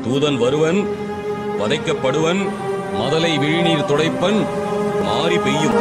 தூதன் வருவன் வதைக்கப்படுவன் மதலை விழிநீர் துடைப்பன் மாறி பெய்யும்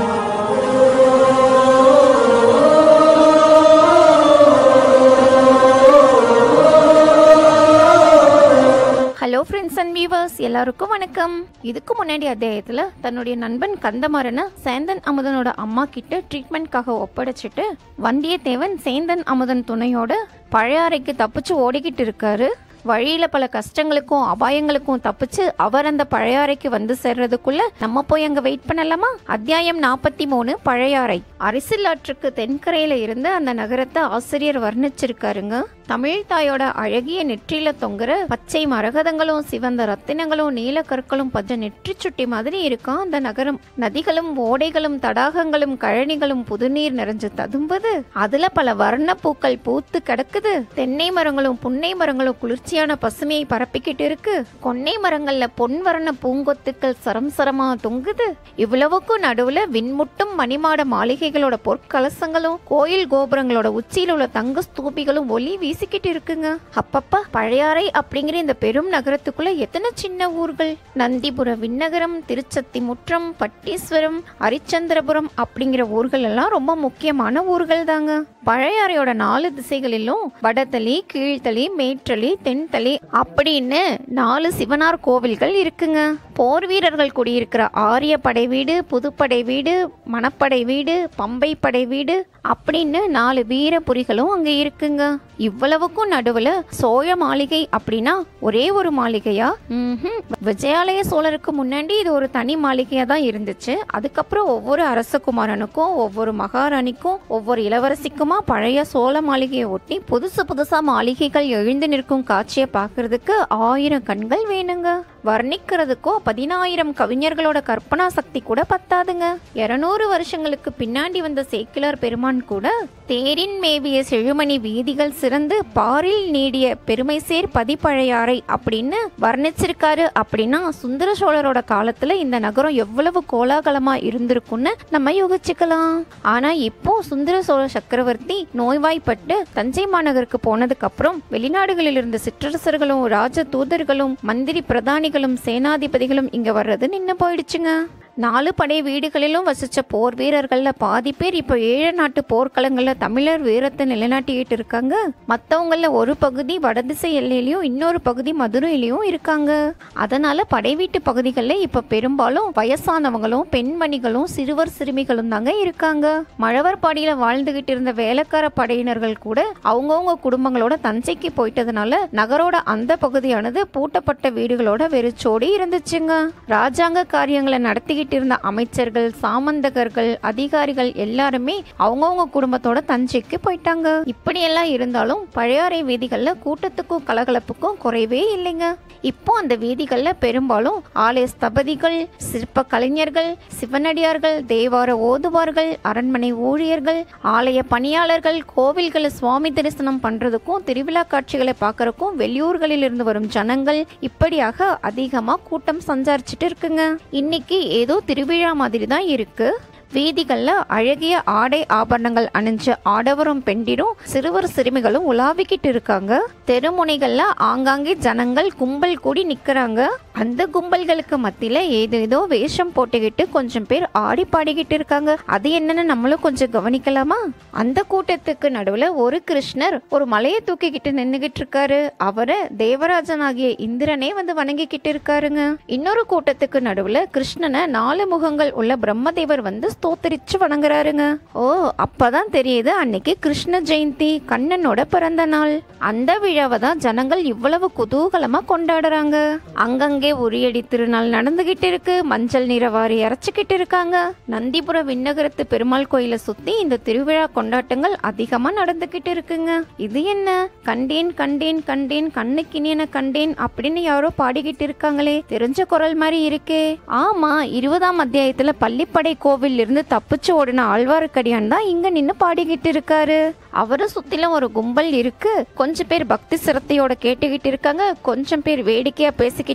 ஹலோ ஃப்ரெண்ட்ஸ் அண்ட் வியூவர்ஸ் எல்லாருக்கும் வணக்கம் இதுக்கு முன்னாடி அத்தியாயத்தில் தன்னுடைய நண்பன் கந்தமாறனை சேந்தன் அமுதனோட அம்மா கிட்ட ட்ரீட்மெண்ட்காக ஒப்படைச்சிட்டு வந்தியத்தேவன் சேந்தன் அமுதன் துணையோட பழையாறைக்கு தப்பிச்சு ஓடிக்கிட்டு இருக்காரு வழியில பல கஷ்டங்களுக்கும் அபாயங்களுக்கும் தப்பிச்சு அவர் அந்த பழையாறைக்கு வந்து சேர்றதுக்குள்ள நம்ம போய் அங்க வெயிட் பண்ணலாமா அத்தியாயம் நாற்பத்தி மூணு பழையாறை அரசியல் ஆற்றுக்கு தென்கரையில இருந்து அந்த நகரத்தை ஆசிரியர் வர்ணிச்சிருக்காருங்க தமிழ் தாயோட அழகிய நெற்றியில தொங்குற பச்சை மரகதங்களும் சிவந்த ரத்தினங்களும் நீல கற்களும் பஞ்ச நெற்றி சுட்டி மாதிரி இருக்கும் அந்த நகரம் நதிகளும் ஓடைகளும் தடாகங்களும் கழனிகளும் புதுநீர் நிறைஞ்சு ததும்புது அதுல பல வர்ண பூக்கள் பூத்து கிடக்குது தென்னை மரங்களும் புன்னை மரங்களும் குளிர்ச்சியான பசுமையை பரப்பிக்கிட்டு இருக்கு கொன்னை மரங்கள்ல பொன் வர்ண பூங்கொத்துக்கள் சரம் சரமா தொங்குது இவ்வளவுக்கும் நடுவுல விண்முட்டும் மணிமாட மாளிகைகளோட பொற்கலசங்களும் கோயில் கோபுரங்களோட உச்சியில் உள்ள தங்க ஸ்தூபிகளும் ஒளி வீசிக்கிட்டு இருக்குங்க அப்பப்பா பழையாறை அப்படிங்கிற இந்த பெரும் நகரத்துக்குள்ள எத்தனை சின்ன ஊர்கள் நந்திபுர விண்ணகரம் திருச்சத்தி முற்றம் பட்டீஸ்வரம் ஹரிச்சந்திரபுரம் அப்படிங்கிற ஊர்கள் எல்லாம் ரொம்ப முக்கியமான ஊர்கள் தாங்க பழையாறையோட நாலு திசைகளிலும் வடதளி கீழ்த்தளி மேற்றளி தென்தளி அப்படின்னு நாலு சிவனார் கோவில்கள் இருக்குங்க போர் வீரர்கள் குடியிருக்கிற ஆரிய படை வீடு புதுப்படை வீடு மணப்படை வீடு பம்பை படை வீடு அப்படின்னு நாலு வீரபுரிகளும் அங்க இருக்குங்க இவ்வளவுக்கும் நடுவுல சோழ மாளிகை அப்படின்னா ஒரே ஒரு மாளிகையா ம்ஹும். விஜயாலய சோழருக்கு முன்னாடி இது ஒரு தனி மாளிகையா தான் இருந்துச்சு அதுக்கப்புறம் ஒவ்வொரு அரசகுமாரனுக்கும் ஒவ்வொரு மகாராணிக்கும் ஒவ்வொரு இளவரசிக்குமா பழைய சோழ மாளிகையை ஒட்டி புதுசு புதுசா மாளிகைகள் எழுந்து நிற்கும் காட்சியை பார்க்கிறதுக்கு ஆயிரம் கண்கள் வேணுங்க வர்ணிக்கிறதுக்கோ பதினாயிரம் கவிஞர்களோட கற்பனா சக்தி கூட பத்தாதுங்க இருநூறு வருஷங்களுக்கு பின்னாடி வந்த சேக்கிலார் பெருமான் கூட தேரின் மேவிய செழுமணி வீதிகள் சிறந்து பாரில் நீடிய பெருமை சேர் பதிப்பழையாறை அப்படின்னு வர்ணிச்சிருக்காரு அப்படின்னா சுந்தர சோழரோட காலத்துல இந்த நகரம் எவ்வளவு கோலாகலமா இருந்திருக்கும்னு நம்ம யோசிச்சுக்கலாம் ஆனா இப்போ சுந்தர சோழ சக்கரவர்த்தி நோய்வாய்ப்பட்டு தஞ்சை மாநகருக்கு போனதுக்கு அப்புறம் வெளிநாடுகளில் இருந்த சிற்றரசர்களும் ராஜ தூதர்களும் மந்திரி பிரதானிகளும் சேனாதிபதிகளும் இங்க வர்றது நின்னு போயிடுச்சுங்க நாலு படை வீடுகளிலும் வசிச்ச போர் வீரர்கள்ல பாதி பேர் இப்போ ஏழ நாட்டு போர்க்களங்கள்ல தமிழர் வீரத்தை நிலைநாட்டிக்கிட்டு இருக்காங்க மத்தவங்கள ஒரு பகுதி வடதிசை எல்லையிலயும் இன்னொரு பகுதி மதுரையிலயும் இருக்காங்க அதனால படை வீட்டு பகுதிகளில் இப்ப பெரும்பாலும் வயசானவங்களும் பெண்மணிகளும் சிறுவர் சிறுமிகளும் தாங்க இருக்காங்க மழவர்பாடியில வாழ்ந்துகிட்டு இருந்த வேலைக்கார படையினர்கள் கூட அவங்கவுங்க குடும்பங்களோட தஞ்சைக்கு போயிட்டதுனால நகரோட அந்த பகுதியானது பூட்டப்பட்ட வீடுகளோட வெறிச்சோடி இருந்துச்சுங்க ராஜாங்க காரியங்களை நடத்திக்கிட்டு இருந்த அமைச்சர்கள் சாமந்தகர்கள் அதிகாரிகள் எல்லாருமே அவங்கவுங்க குடும்பத்தோட தஞ்சைக்கு போயிட்டாங்க இப்படியெல்லாம் இருந்தாலும் பழையாறை வீதிகள்ல கூட்டத்துக்கும் கலகலப்புக்கும் குறைவே இல்லைங்க இப்போ அந்த வீதிகள்ல பெரும்பாலும் ஆலய ஸ்தபதிகள் சிற்ப கலைஞர்கள் சிவனடியார்கள் தேவார ஓதுவார்கள் அரண்மனை ஊழியர்கள் ஆலய பணியாளர்கள் கோவில்களை சுவாமி தரிசனம் பண்றதுக்கும் திருவிழா காட்சிகளை பார்க்கறதுக்கும் வெளியூர்களில் இருந்து வரும் ஜனங்கள் இப்படியாக அதிகமா கூட்டம் சஞ்சாரிச்சிட்டு இருக்குங்க இன்னைக்கு ஏதோ திருவிழா மாதிரி தான் இருக்கு வீதிகள்ல அழகிய ஆடை ஆபரணங்கள் அணிஞ்ச ஆடவரும் பெண்டிரும் சிறுவர் சிறுமிகளும் உலாவிக்கிட்டு இருக்காங்க தெருமுனைகள்ல ஆங்காங்கே ஜனங்கள் கும்பல் கூடி நிக்கிறாங்க அந்த கும்பல்களுக்கு மத்தியில ஏதேதோ வேஷம் போட்டுக்கிட்டு கொஞ்சம் பேர் ஆடி பாடிக்கிட்டு இருக்காங்க அது என்னன்னு நம்மளும் கொஞ்சம் கவனிக்கலாமா அந்த கூட்டத்துக்கு நடுவுல ஒரு கிருஷ்ணர் ஒரு மலையை தூக்கிக்கிட்டு நின்னுகிட்டு இருக்காரு அவரை தேவராஜன் ஆகிய இந்திரனே வந்து வணங்கிக்கிட்டு இருக்காருங்க இன்னொரு கூட்டத்துக்கு நடுவுல கிருஷ்ணனை நாலு முகங்கள் உள்ள பிரம்மதேவர் வந்து ஸ்தோத்தரிச்சு வணங்குறாருங்க ஓ அப்பதான் தெரியுது அன்னைக்கு கிருஷ்ண ஜெயந்தி கண்ணனோட பிறந்த நாள் அந்த விழாவை தான் ஜனங்கள் இவ்வளவு குதூகலமா கொண்டாடுறாங்க அங்கங்கே உரியடி திருநாள் நடந்துகிட்டு இருக்கு மஞ்சள் நிற வாரி அரைச்சுக்கிட்டு இருக்காங்க நந்திபுர விண்ணகரத்து பெருமாள் கோயிலை சுத்தி இந்த திருவிழா கொண்டாட்டங்கள் அதிகமா நடந்துகிட்டு இருக்குங்க இது என்ன கண்டேன் கண்டேன் கண்டேன் கண்ணுக்கினியன கண்டேன் அப்படின்னு யாரோ பாடிக்கிட்டு இருக்காங்களே தெரிஞ்ச குரல் மாதிரி இருக்கே ஆமா இருபதாம் அத்தியாயத்துல பள்ளிப்படை கோவில் இருந்து தப்பிச்சு ஓடின ஆழ்வார்க்கடியான் தான் இங்க நின்னு பாடிக்கிட்டு இருக்காரு அவரை சுத்திலும் ஒரு கும்பல் இருக்கு கொஞ்சம் பேர் பக்தி சிரத்தையோட கேட்டுக்கிட்டு இருக்காங்க கொஞ்சம் பேர் வேடிக்கையா பேசிக்கிட்டு இருக்காங்க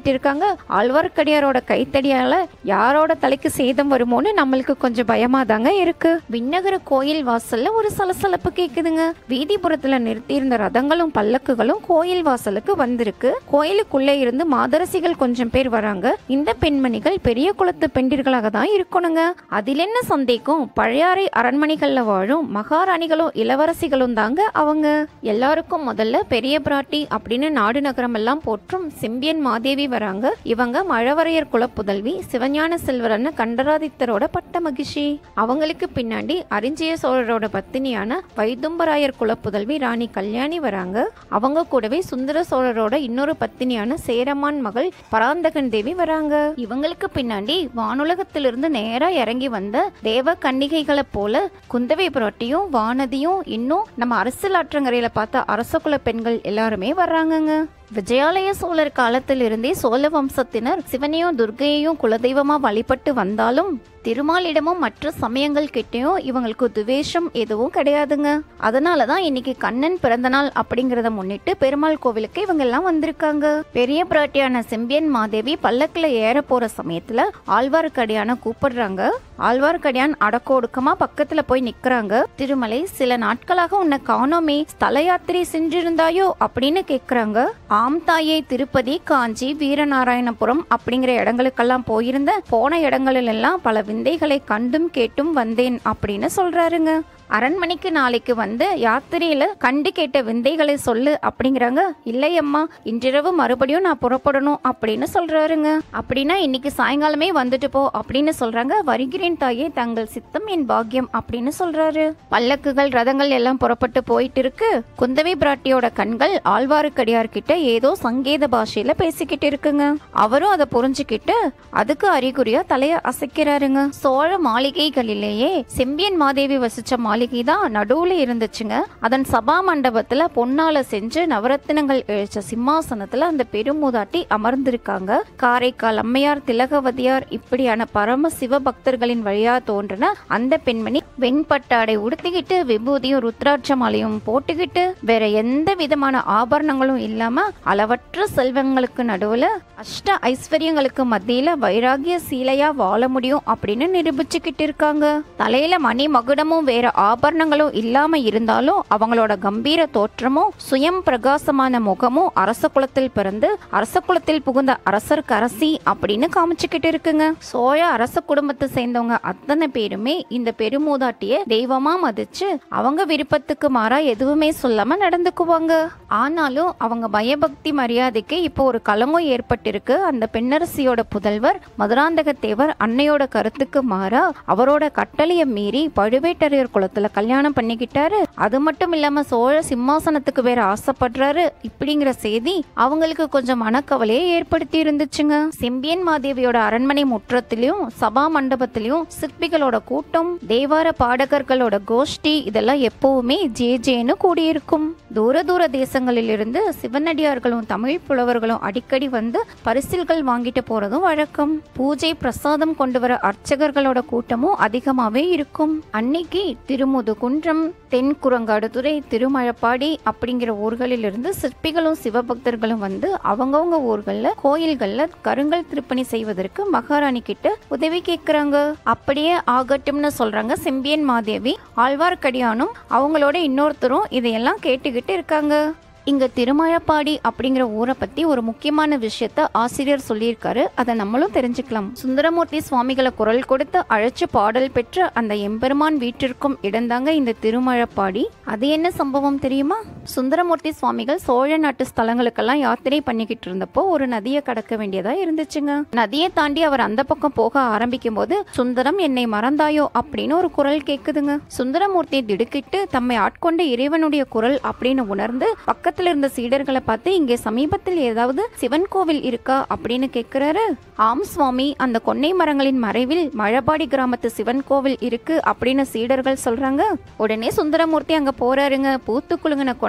சொல்றாங்க ஆழ்வார்க்கடியாரோட கைத்தடியால யாரோட தலைக்கு சேதம் வருமோன்னு நம்மளுக்கு கொஞ்சம் பயமா தாங்க இருக்கு விண்ணகர கோயில் வாசல்ல ஒரு சலசலப்பு கேக்குதுங்க வீதிபுறத்துல நிறுத்தியிருந்த ரதங்களும் பல்லக்குகளும் கோயில் வாசலுக்கு வந்திருக்கு கோயிலுக்குள்ள இருந்து மாதரசிகள் கொஞ்சம் பேர் வராங்க இந்த பெண்மணிகள் பெரிய குலத்து பெண்டிர்களாக தான் இருக்கணுங்க அதில் என்ன சந்தேகம் பழையாறை அரண்மனைகள்ல வாழும் மகாராணிகளும் இளவரசிகளும் தாங்க அவங்க எல்லாருக்கும் முதல்ல பெரிய பிராட்டி அப்படின்னு நாடு நகரம் எல்லாம் போற்றும் செம்பியன் மாதேவி வராங்க இவங்க மழவரையர் குலப்புதல்வி சிவஞான செல்வரன்னு கண்டராதித்தரோட பட்ட மகிழ்ச்சி அவங்களுக்கு பின்னாடி அரிஞ்சிய சோழரோட பத்தினியான வைதும்பராயர் குலப்புதல்வி ராணி கல்யாணி வராங்க அவங்க கூடவே சுந்தர சோழரோட இன்னொரு பத்தினியான சேரமான் மகள் பராந்தகன் தேவி வராங்க இவங்களுக்கு பின்னாடி வானுலகத்திலிருந்து நேரா இறங்கி வந்த தேவ கன்னிகைகளை போல குந்தவை புரட்டியும் வானதியும் இன்னும் நம்ம அரசியல் ஆற்றங்கரையில பார்த்த அரசகுல பெண்கள் எல்லாருமே வர்றாங்கங்க விஜயாலய சோழர் காலத்திலிருந்தே சோழ வம்சத்தினர் சிவனையும் துர்க்கையையும் குலதெய்வமா வழிபட்டு வந்தாலும் திருமாலிடமும் மற்ற சமயங்கள் கிட்டயும் இவங்களுக்கு துவேஷம் எதுவும் கிடையாதுங்க அதனால தான் இன்னைக்கு கண்ணன் பிறந்தநாள் அப்படிங்கறத முன்னிட்டு பெருமாள் கோவிலுக்கு இவங்க எல்லாம் வந்திருக்காங்க பெரிய பிராட்டியான செம்பியன் மாதேவி பல்லக்குல ஏற போற சமயத்துல ஆழ்வார்க்கடியான கூப்பிடுறாங்க ஆழ்வார்க்கடியான் அடக்கொடுக்கமா பக்கத்துல போய் நிக்கிறாங்க திருமலை சில நாட்களாக உன்னை காணோமே ஸ்தல யாத்திரை சென்றிருந்தாயோ அப்படின்னு கேக்குறாங்க ஆம் தாயே திருப்பதி காஞ்சி வீரநாராயணபுரம் அப்படிங்கிற இடங்களுக்கெல்லாம் போயிருந்த போன இடங்களில் எல்லாம் பல விந்தைகளை கண்டும் கேட்டும் வந்தேன் அப்படின்னு சொல்றாருங்க அரண்மனைக்கு நாளைக்கு வந்து யாத்திரையில கண்டு கேட்ட விந்தைகளை சொல்லு அப்படிங்கிறாங்க இல்லையம்மா இன்றிரவு மறுபடியும் நான் புறப்படணும் அப்படின்னு சொல்றாருங்க அப்படின்னா இன்னைக்கு சாயங்காலமே வந்துட்டு போ அப்படின்னு சொல்றாங்க வருகிறேன் தாயே தங்கள் சித்தம் என் பாக்கியம் அப்படின்னு சொல்றாரு பல்லக்குகள் ரதங்கள் எல்லாம் புறப்பட்டு போயிட்டு இருக்கு குந்தவை பிராட்டியோட கண்கள் ஆழ்வாருக்கடியார் கிட்ட ஏதோ சங்கேத பாஷையில பேசிக்கிட்டு இருக்குங்க அவரும் அதை புரிஞ்சுக்கிட்டு அதுக்கு அறிகுறியா தலைய அசைக்கிறாருங்க சோழ மாளிகைகளிலேயே செம்பியன் மாதேவி வசிச்ச மாளிகை தான் நடுவுல இருந்துச்சுங்க அதன் சபா மண்டபத்துல பொன்னால செஞ்சு நவரத்தினங்கள் இழைச்ச சிம்மாசனத்துல அந்த பெருமூதாட்டி அமர்ந்திருக்காங்க காரைக்கால் அம்மையார் திலகவதியார் இப்படியான பரம சிவ பக்தர்களின் வழியா தோன்றின அந்த பெண்மணி வெண்பட்டாடை உடுத்திக்கிட்டு விபூதியும் ருத்ராட்ச மாலையும் போட்டுக்கிட்டு வேற எந்த விதமான ஆபரணங்களும் இல்லாம அளவற்ற செல்வங்களுக்கு நடுவுல அஷ்ட ஐஸ்வர்யங்களுக்கு மத்தியில வைராகிய சீலையா வாழ முடியும் அப்படின்னு நிரூபிச்சுக்கிட்டு இருக்காங்க தலையில மணி மகுடமும் வேற ஆபரணங்களும் இல்லாம இருந்தாலும் அவங்களோட கம்பீர தோற்றமும் சுயம் பிரகாசமான முகமும் அரச குலத்தில் பிறந்து அரச குலத்தில் புகுந்த அரசருக்கு அரசி அப்படின்னு காமிச்சுக்கிட்டு இருக்குங்க சோழ அரச குடும்பத்தை சேர்ந்தவங்க அத்தனை பேருமே இந்த பெருமூதாட்டிய தெய்வமா மதிச்சு அவங்க விருப்பத்துக்கு மாறா எதுவுமே சொல்லாம நடந்துக்குவாங்க ஆனாலும் அவங்க பயபக்தி மரியாதைக்கு இப்போ ஒரு களங்கம் ஏற்பட்டிருக்கு அந்த பெண்ணரசியோட புதல்வர் மதுராந்தக தேவர் அன்னையோட கருத்துக்கு மாறா அவரோட கட்டளைய மீறி பழுவேட்டரையர் குலத்துல கல்யாணம் பண்ணிக்கிட்டாரு அது மட்டும் இல்லாம சோழ சிம்மாசனத்துக்கு வேற ஆசைப்படுறாரு இப்படிங்கிற செய்தி அவங்களுக்கு கொஞ்சம் மனக்கவலையை ஏற்படுத்தி இருந்துச்சுங்க செம்பியன் மாதேவியோட அரண்மனை முற்றத்திலையும் சபா மண்டபத்திலையும் சிற்பிகளோட கூட்டம் தேவார பாடகர்களோட கோஷ்டி இதெல்லாம் எப்பவுமே ஜே ஜேன்னு கூடியிருக்கும் தூர தூர தேசங்களிலிருந்து சிவனடியார்களும் தமிழ் புலவர்களும் அடிக்கடி வந்து பரிசில்கள் வாங்கிட்டு போறதும் வழக்கம் பூஜை பிரசாதம் கொண்டு வர அர்ச்சகர்களோட கூட்டமும் அதிகமாவே இருக்கும் அன்னைக்கு திருமுதுகுன்றம் தென்குரங்காடுதுறை திருமழப்பாடி அப்படிங்கிற ஊர்களிலிருந்து சிற்பிகளும் சிவபக்தர்களும் வந்து அவங்கவங்க ஊர்கள்ல கோயில்கள்ல கருங்கல் திருப்பணி செய்வதற்கு மகாராணி கிட்ட உதவி கேட்கறாங்க அப்படியே ஆகட்டும்னு சொல்றாங்க செம்பியன் மாதேவி ஆழ்வார்க்கடியானும் அவங்களோட இன்னொருத்தரும் இதையெல்லாம் கேட்டுக்கிட்டு இருக்காங்க இங்க திருமழப்பாடி அப்படிங்கிற ஊரை பத்தி ஒரு முக்கியமான விஷயத்த ஆசிரியர் சொல்லியிருக்காரு அதை நம்மளும் தெரிஞ்சுக்கலாம் சுந்தரமூர்த்தி சுவாமிகளை குரல் கொடுத்து அழைச்சு பாடல் பெற்ற அந்த எம்பெருமான் வீட்டிற்கும் இடந்தாங்க இந்த திருமழப்பாடி அது என்ன சம்பவம் தெரியுமா சுந்தரமூர்த்தி சுவாமிகள் சோழ நாட்டு ஸ்தலங்களுக்கெல்லாம் யாத்திரை பண்ணிக்கிட்டு இருந்தப்போ ஒரு நதியை கடக்க வேண்டியதா இருந்துச்சுங்க நதியை தாண்டி அவர் அந்த பக்கம் போக ஆரம்பிக்கும் போது சுந்தரம் என்னை மறந்தாயோ அப்படின்னு ஒரு குரல் கேக்குதுங்க சுந்தரமூர்த்தி திடுக்கிட்டு தம்மை ஆட்கொண்ட இறைவனுடைய குரல் அப்படின்னு உணர்ந்து பக்கத்துல இருந்த சீடர்களை பார்த்து இங்கே சமீபத்தில் ஏதாவது சிவன் கோவில் இருக்கா அப்படின்னு கேக்குறாரு ஆம் சுவாமி அந்த கொன்னை மரங்களின் மறைவில் மழபாடி கிராமத்து சிவன் கோவில் இருக்கு அப்படின்னு சீடர்கள் சொல்றாங்க உடனே சுந்தரமூர்த்தி அங்க போறாருங்க பூத்து குலுங்கின கொன்னை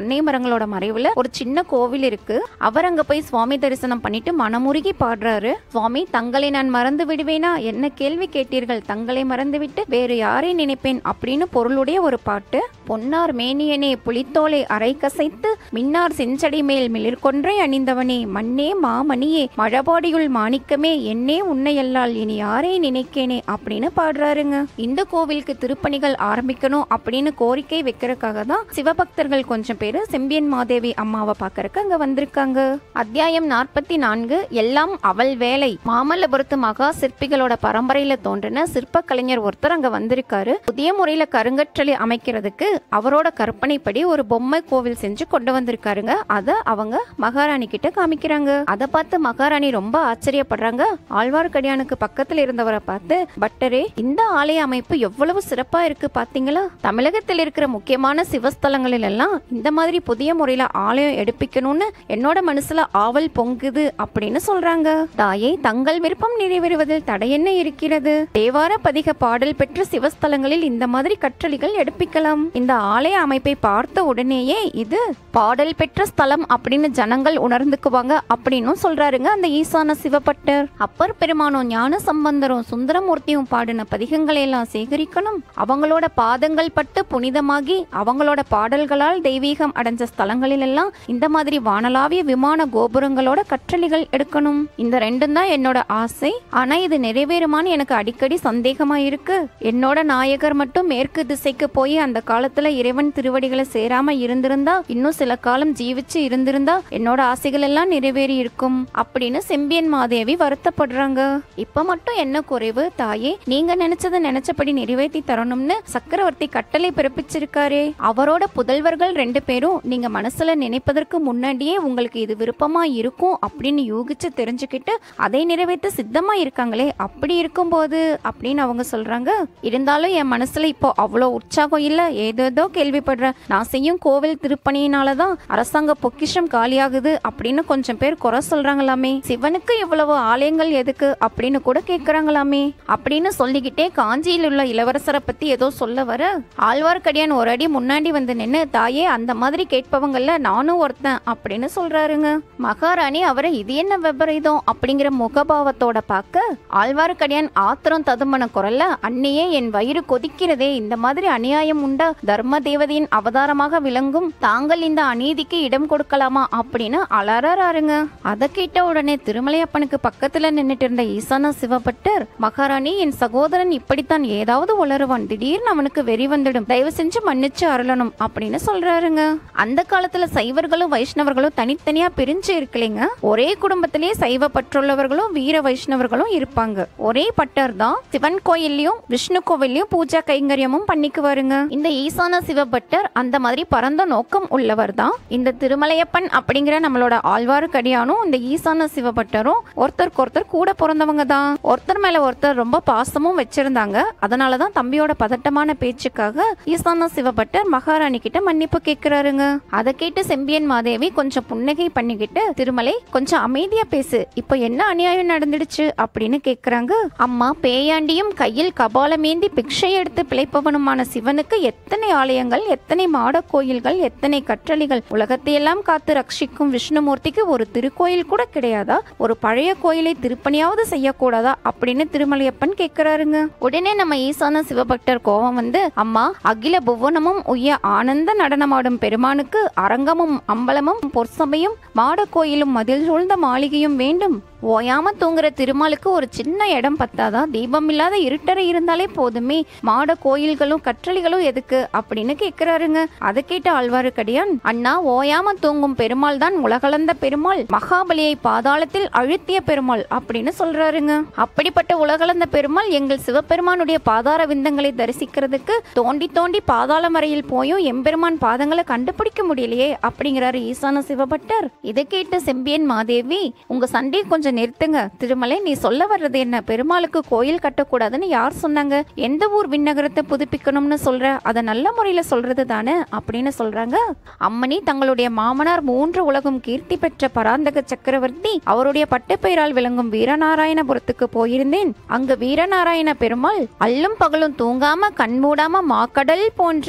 தென்னை மரங்களோட மறைவுல ஒரு சின்ன கோவில் இருக்கு அவர் அங்க போய் சுவாமி தரிசனம் பண்ணிட்டு மனமுருகி பாடுறாரு சுவாமி தங்களை நான் மறந்து விடுவேனா என்ன கேள்வி கேட்டீர்கள் தங்களை மறந்துவிட்டு வேறு யாரை நினைப்பேன் அப்படின்னு பொருளுடைய ஒரு பாட்டு பொன்னார் மேனியனே புலித்தோலை அரை கசைத்து மின்னார் செஞ்சடை மேல் மிளிர்கொன்றை அணிந்தவனே மண்ணே மாமணியே மழபாடியுள் மாணிக்கமே என்னே உன்னையல்லால் இனி யாரை நினைக்கேனே அப்படின்னு பாடுறாருங்க இந்த கோவிலுக்கு திருப்பணிகள் ஆரம்பிக்கணும் அப்படின்னு கோரிக்கை வைக்கிறதுக்காக தான் சிவபக்தர்கள் கொஞ்சம் பேரு செம்பியன் மாதேவி அம்மாவை பார்க்கறக்கு அங்க வந்திருக்காங்க அத்தியாயம் நாற்பத்தி நான்கு எல்லாம் அவள் வேலை மாமல்லபுரத்து மகா சிற்பிகளோட பரம்பரையில தோன்றின சிற்ப கலைஞர் ஒருத்தர் அங்க வந்திருக்காரு புதிய முறையில கருங்கற்றளி அமைக்கிறதுக்கு அவரோட கற்பனைப்படி ஒரு பொம்மை கோவில் செஞ்சு கொண்டு வந்திருக்காருங்க அத அவங்க மகாராணி கிட்ட காமிக்கிறாங்க அதை பார்த்து மகாராணி ரொம்ப ஆச்சரியப்படுறாங்க ஆழ்வார்க்கடியானுக்கு பக்கத்துல இருந்தவரை பார்த்து பட்டரே இந்த ஆலய அமைப்பு எவ்வளவு சிறப்பா இருக்கு பாத்தீங்களா தமிழகத்தில் இருக்கிற முக்கியமான சிவஸ்தலங்களில் எல்லாம் இந்த மாதிரி புதிய முறையில ஆலயம் எடுப்பிக்கணும்னு என்னோட மனசுல ஆவல் பொங்குது அப்படின்னு சொல்றாங்க தாயே தங்கள் விருப்பம் நிறைவேறுவதில் தடை என்ன இருக்கிறது தேவார பதிக பாடல் பெற்ற சிவஸ்தலங்களில் இந்த மாதிரி கற்றளிகள் எடுப்பிக்கலாம் இந்த ஆலய அமைப்பை பார்த்த உடனேயே இது பாடல் பெற்ற ஸ்தலம் அப்படின்னு ஜனங்கள் உணர்ந்துக்குவாங்க அப்படின்னும் சொல்றாருங்க அந்த ஈசான சிவபட்டர் அப்பர் பெருமானும் ஞான சம்பந்தரும் சுந்தரமூர்த்தியும் பாடின பதிகங்களை எல்லாம் சேகரிக்கணும் அவங்களோட பாதங்கள் பட்டு புனிதமாகி அவங்களோட பாடல்களால் தெய்வீகம் அடைஞ்ச ஸ்தலங்களில் எல்லாம் இந்த மாதிரி வானளாவிய விமான கோபுரங்களோட கற்றளிகள் எடுக்கணும் இந்த ரெண்டும் தான் என்னோட ஆசை ஆனா இது நிறைவேறுமான்னு எனக்கு அடிக்கடி சந்தேகமா இருக்கு என்னோட நாயகர் மட்டும் மேற்கு திசைக்கு போய் அந்த காலத்துல இறைவன் திருவடிகளை சேராம இருந்திருந்தா இன்னும் சில காலம் ஜீவிச்சு இருந்திருந்தா என்னோட ஆசைகள் எல்லாம் நிறைவேறி இருக்கும் அப்படின்னு செம்பியன் மாதேவி வருத்தப்படுறாங்க இப்ப மட்டும் என்ன குறைவு தாயே நீங்க நினைச்சதை நினைச்சபடி நிறைவேற்றி தரணும்னு சக்கரவர்த்தி கட்டளை பிறப்பிச்சிருக்காரே அவரோட புதல்வர்கள் ரெண்டு பேரும் நீங்க மனசுல நினைப்பதற்கு முன்னாடியே உங்களுக்கு இது விருப்பமா இருக்கும் அப்படின்னு யூகிச்சு தெரிஞ்சுக்கிட்டு அதை நிறைவேற்ற சித்தமா இருக்காங்களே அப்படி இருக்கும்போது அப்படின்னு அவங்க சொல்றாங்க இருந்தாலும் என் மனசுல இப்போ அவ்வளோ உற்சாகம் இல்ல ஏதேதோ கேள்விப்படுறேன் நான் செய்யும் கோவில் திருப்பணியினால தான் அரசாங்க பொக்கிஷம் காலியாகுது அப்படின்னு கொஞ்சம் பேர் குறை சொல்றாங்களாமே சிவனுக்கு இவ்வளவு ஆலயங்கள் எதுக்கு அப்படின்னு கூட கேக்குறாங்களாமே அப்படின்னு சொல்லிக்கிட்டே காஞ்சியில் உள்ள இளவரசரை பத்தி ஏதோ சொல்ல வர ஆழ்வார்க்கடியான் ஒரு அடி முன்னாடி வந்து நின்னு தாயே அந்த மாதிரி கேட்பவங்கல்ல நானும் ஒருத்தன் அப்படின்னு சொல்றாருங்க மகாராணி அவரை இது என்ன விபரீதம் அப்படிங்கிற முகபாவத்தோட பார்க்க ஆழ்வார்க்கடியான் ஆத்திரம் ததுமன குரல்ல அன்னையே என் வயிறு கொதிக்கிறதே இந்த மாதிரி அநியாயம் உண்டா தர்ம தேவதையின் அவதாரமாக விளங்கும் தாங்கள் இந்த அநீதிக்கு இடம் கொடுக்கலாமா அப்படின்னு அலறாருங்க அதை கேட்ட உடனே திருமலையப்பனுக்கு பக்கத்துல நின்னுட்டு இருந்த ஈசான சிவபட்டர் மகாராணி என் சகோதரன் இப்படித்தான் ஏதாவது உளருவான் திடீர்னு அவனுக்கு வெறி வந்துடும் தயவு செஞ்சு மன்னிச்சு அருளணும் அப்படின்னு சொல்றாருங்க அந்த காலத்துல சைவர்களும் வைஷ்ணவர்களும் தனித்தனியா பிரிஞ்சு இருக்கலைங்க ஒரே குடும்பத்திலேயே சைவ பற்றுள்ளவர்களும் வீர வைஷ்ணவர்களும் இருப்பாங்க ஒரே பட்டர் தான் சிவன் கோயில்லையும் விஷ்ணு கோவில்லையும் பூஜா கைங்கரியமும் பண்ணிக்குவாருங்க இந்த ஈசான சிவபட்டர் அந்த மாதிரி பரந்த நோக்கம் உள்ளவர் தான் இந்த திருமலையப்பன் அப்படிங்கிற நம்மளோட ஆழ்வார்க்கடியானும் இந்த ஈசான சிவபட்டரும் ஒருத்தருக்கு ஒருத்தர் கூட பிறந்தவங்க தான் ஒருத்தர் மேல ஒருத்தர் ரொம்ப பாசமும் வச்சிருந்தாங்க அதனாலதான் தம்பியோட பதட்டமான பேச்சுக்காக ஈசான சிவபட்டர் மகாராணி கிட்ட மன்னிப்பு கேட்கிறாருங்க அதை கேட்டு செம்பியன் மாதேவி கொஞ்சம் புன்னகை பண்ணிக்கிட்டு திருமலை கொஞ்சம் அமைதியா பேசு இப்போ என்ன அநியாயம் நடந்துடுச்சு அப்படின்னு கேக்குறாங்க அம்மா பேயாண்டியும் கையில் கபாலமேந்தி பிக்ஷை எடுத்து பிழைப்பவனுமான சிவனுக்கு எத்தனை ஆலயங்கள் எத்தனை மாட கோயில்கள் எத்தனை கற்றளிகள் உலகத்தையெல்லாம் காத்து ரட்சிக்கும் விஷ்ணுமூர்த்திக்கு ஒரு திருக்கோயில் கூட கிடையாதா ஒரு பழைய கோயிலை திருப்பணியாவது செய்யக்கூடாதா அப்படின்னு திருமலையப்பன் கேக்குறாருங்க உடனே நம்ம ஈசான சிவபக்தர் கோபம் வந்து அம்மா அகில புவனமும் உய்ய ஆனந்த நடனமாடும் பெருமானுக்கு அரங்கமும் அம்பலமும் பொற்சபையும் மாட கோயிலும் மதில் சூழ்ந்த மாளிகையும் வேண்டும் ஓயாம தூங்குற திருமாலுக்கு ஒரு சின்ன இடம் பத்தாதா தீபம் இல்லாத இருட்டறை இருந்தாலே போதுமே மாட கோயில்களும் கற்றளிகளும் எதுக்கு அப்படின்னு கேக்குறாருங்க அதை கேட்ட ஆழ்வாருக்கடியான் அண்ணா ஓயாம தூங்கும் பெருமாள் தான் உலகளந்த பெருமாள் மகாபலியை பாதாளத்தில் அழுத்திய பெருமாள் அப்படின்னு சொல்றாருங்க அப்படிப்பட்ட உலகளந்த பெருமாள் எங்கள் சிவபெருமானுடைய பாதார விந்தங்களை தரிசிக்கிறதுக்கு தோண்டி தோண்டி பாதாள மறையில் போயும் எம்பெருமான் பாதங்களை கண்டுபிடிக்க முடியலையே அப்படிங்கிறாரு ஈசான சிவபட்டர் இதை கேட்ட செம்பியன் மாதேவி உங்க சண்டையை கொஞ்சம் நிறுத்துங்க திருமலை நீ சொல்ல வர்றது என்ன பெருமாளுக்கு கோயில் கட்டக்கூடாதுன்னு யார் சொன்னாங்க எந்த ஊர் விண்ணகரத்தை புதுப்பிக்கணும்னு சொல்ற அதை நல்ல முறையில சொல்றது தானே அப்படின்னு சொல்றாங்க அம்மணி தங்களுடைய மாமனார் மூன்று உலகம் கீர்த்தி பெற்ற பராந்தக சக்கரவர்த்தி அவருடைய பட்டப்பெயரால் விளங்கும் வீரநாராயணபுரத்துக்கு போயிருந்தேன் அங்கு வீரநாராயண பெருமாள் அல்லும் பகலும் தூங்காம கண்மூடாம மாக்கடல் போன்ற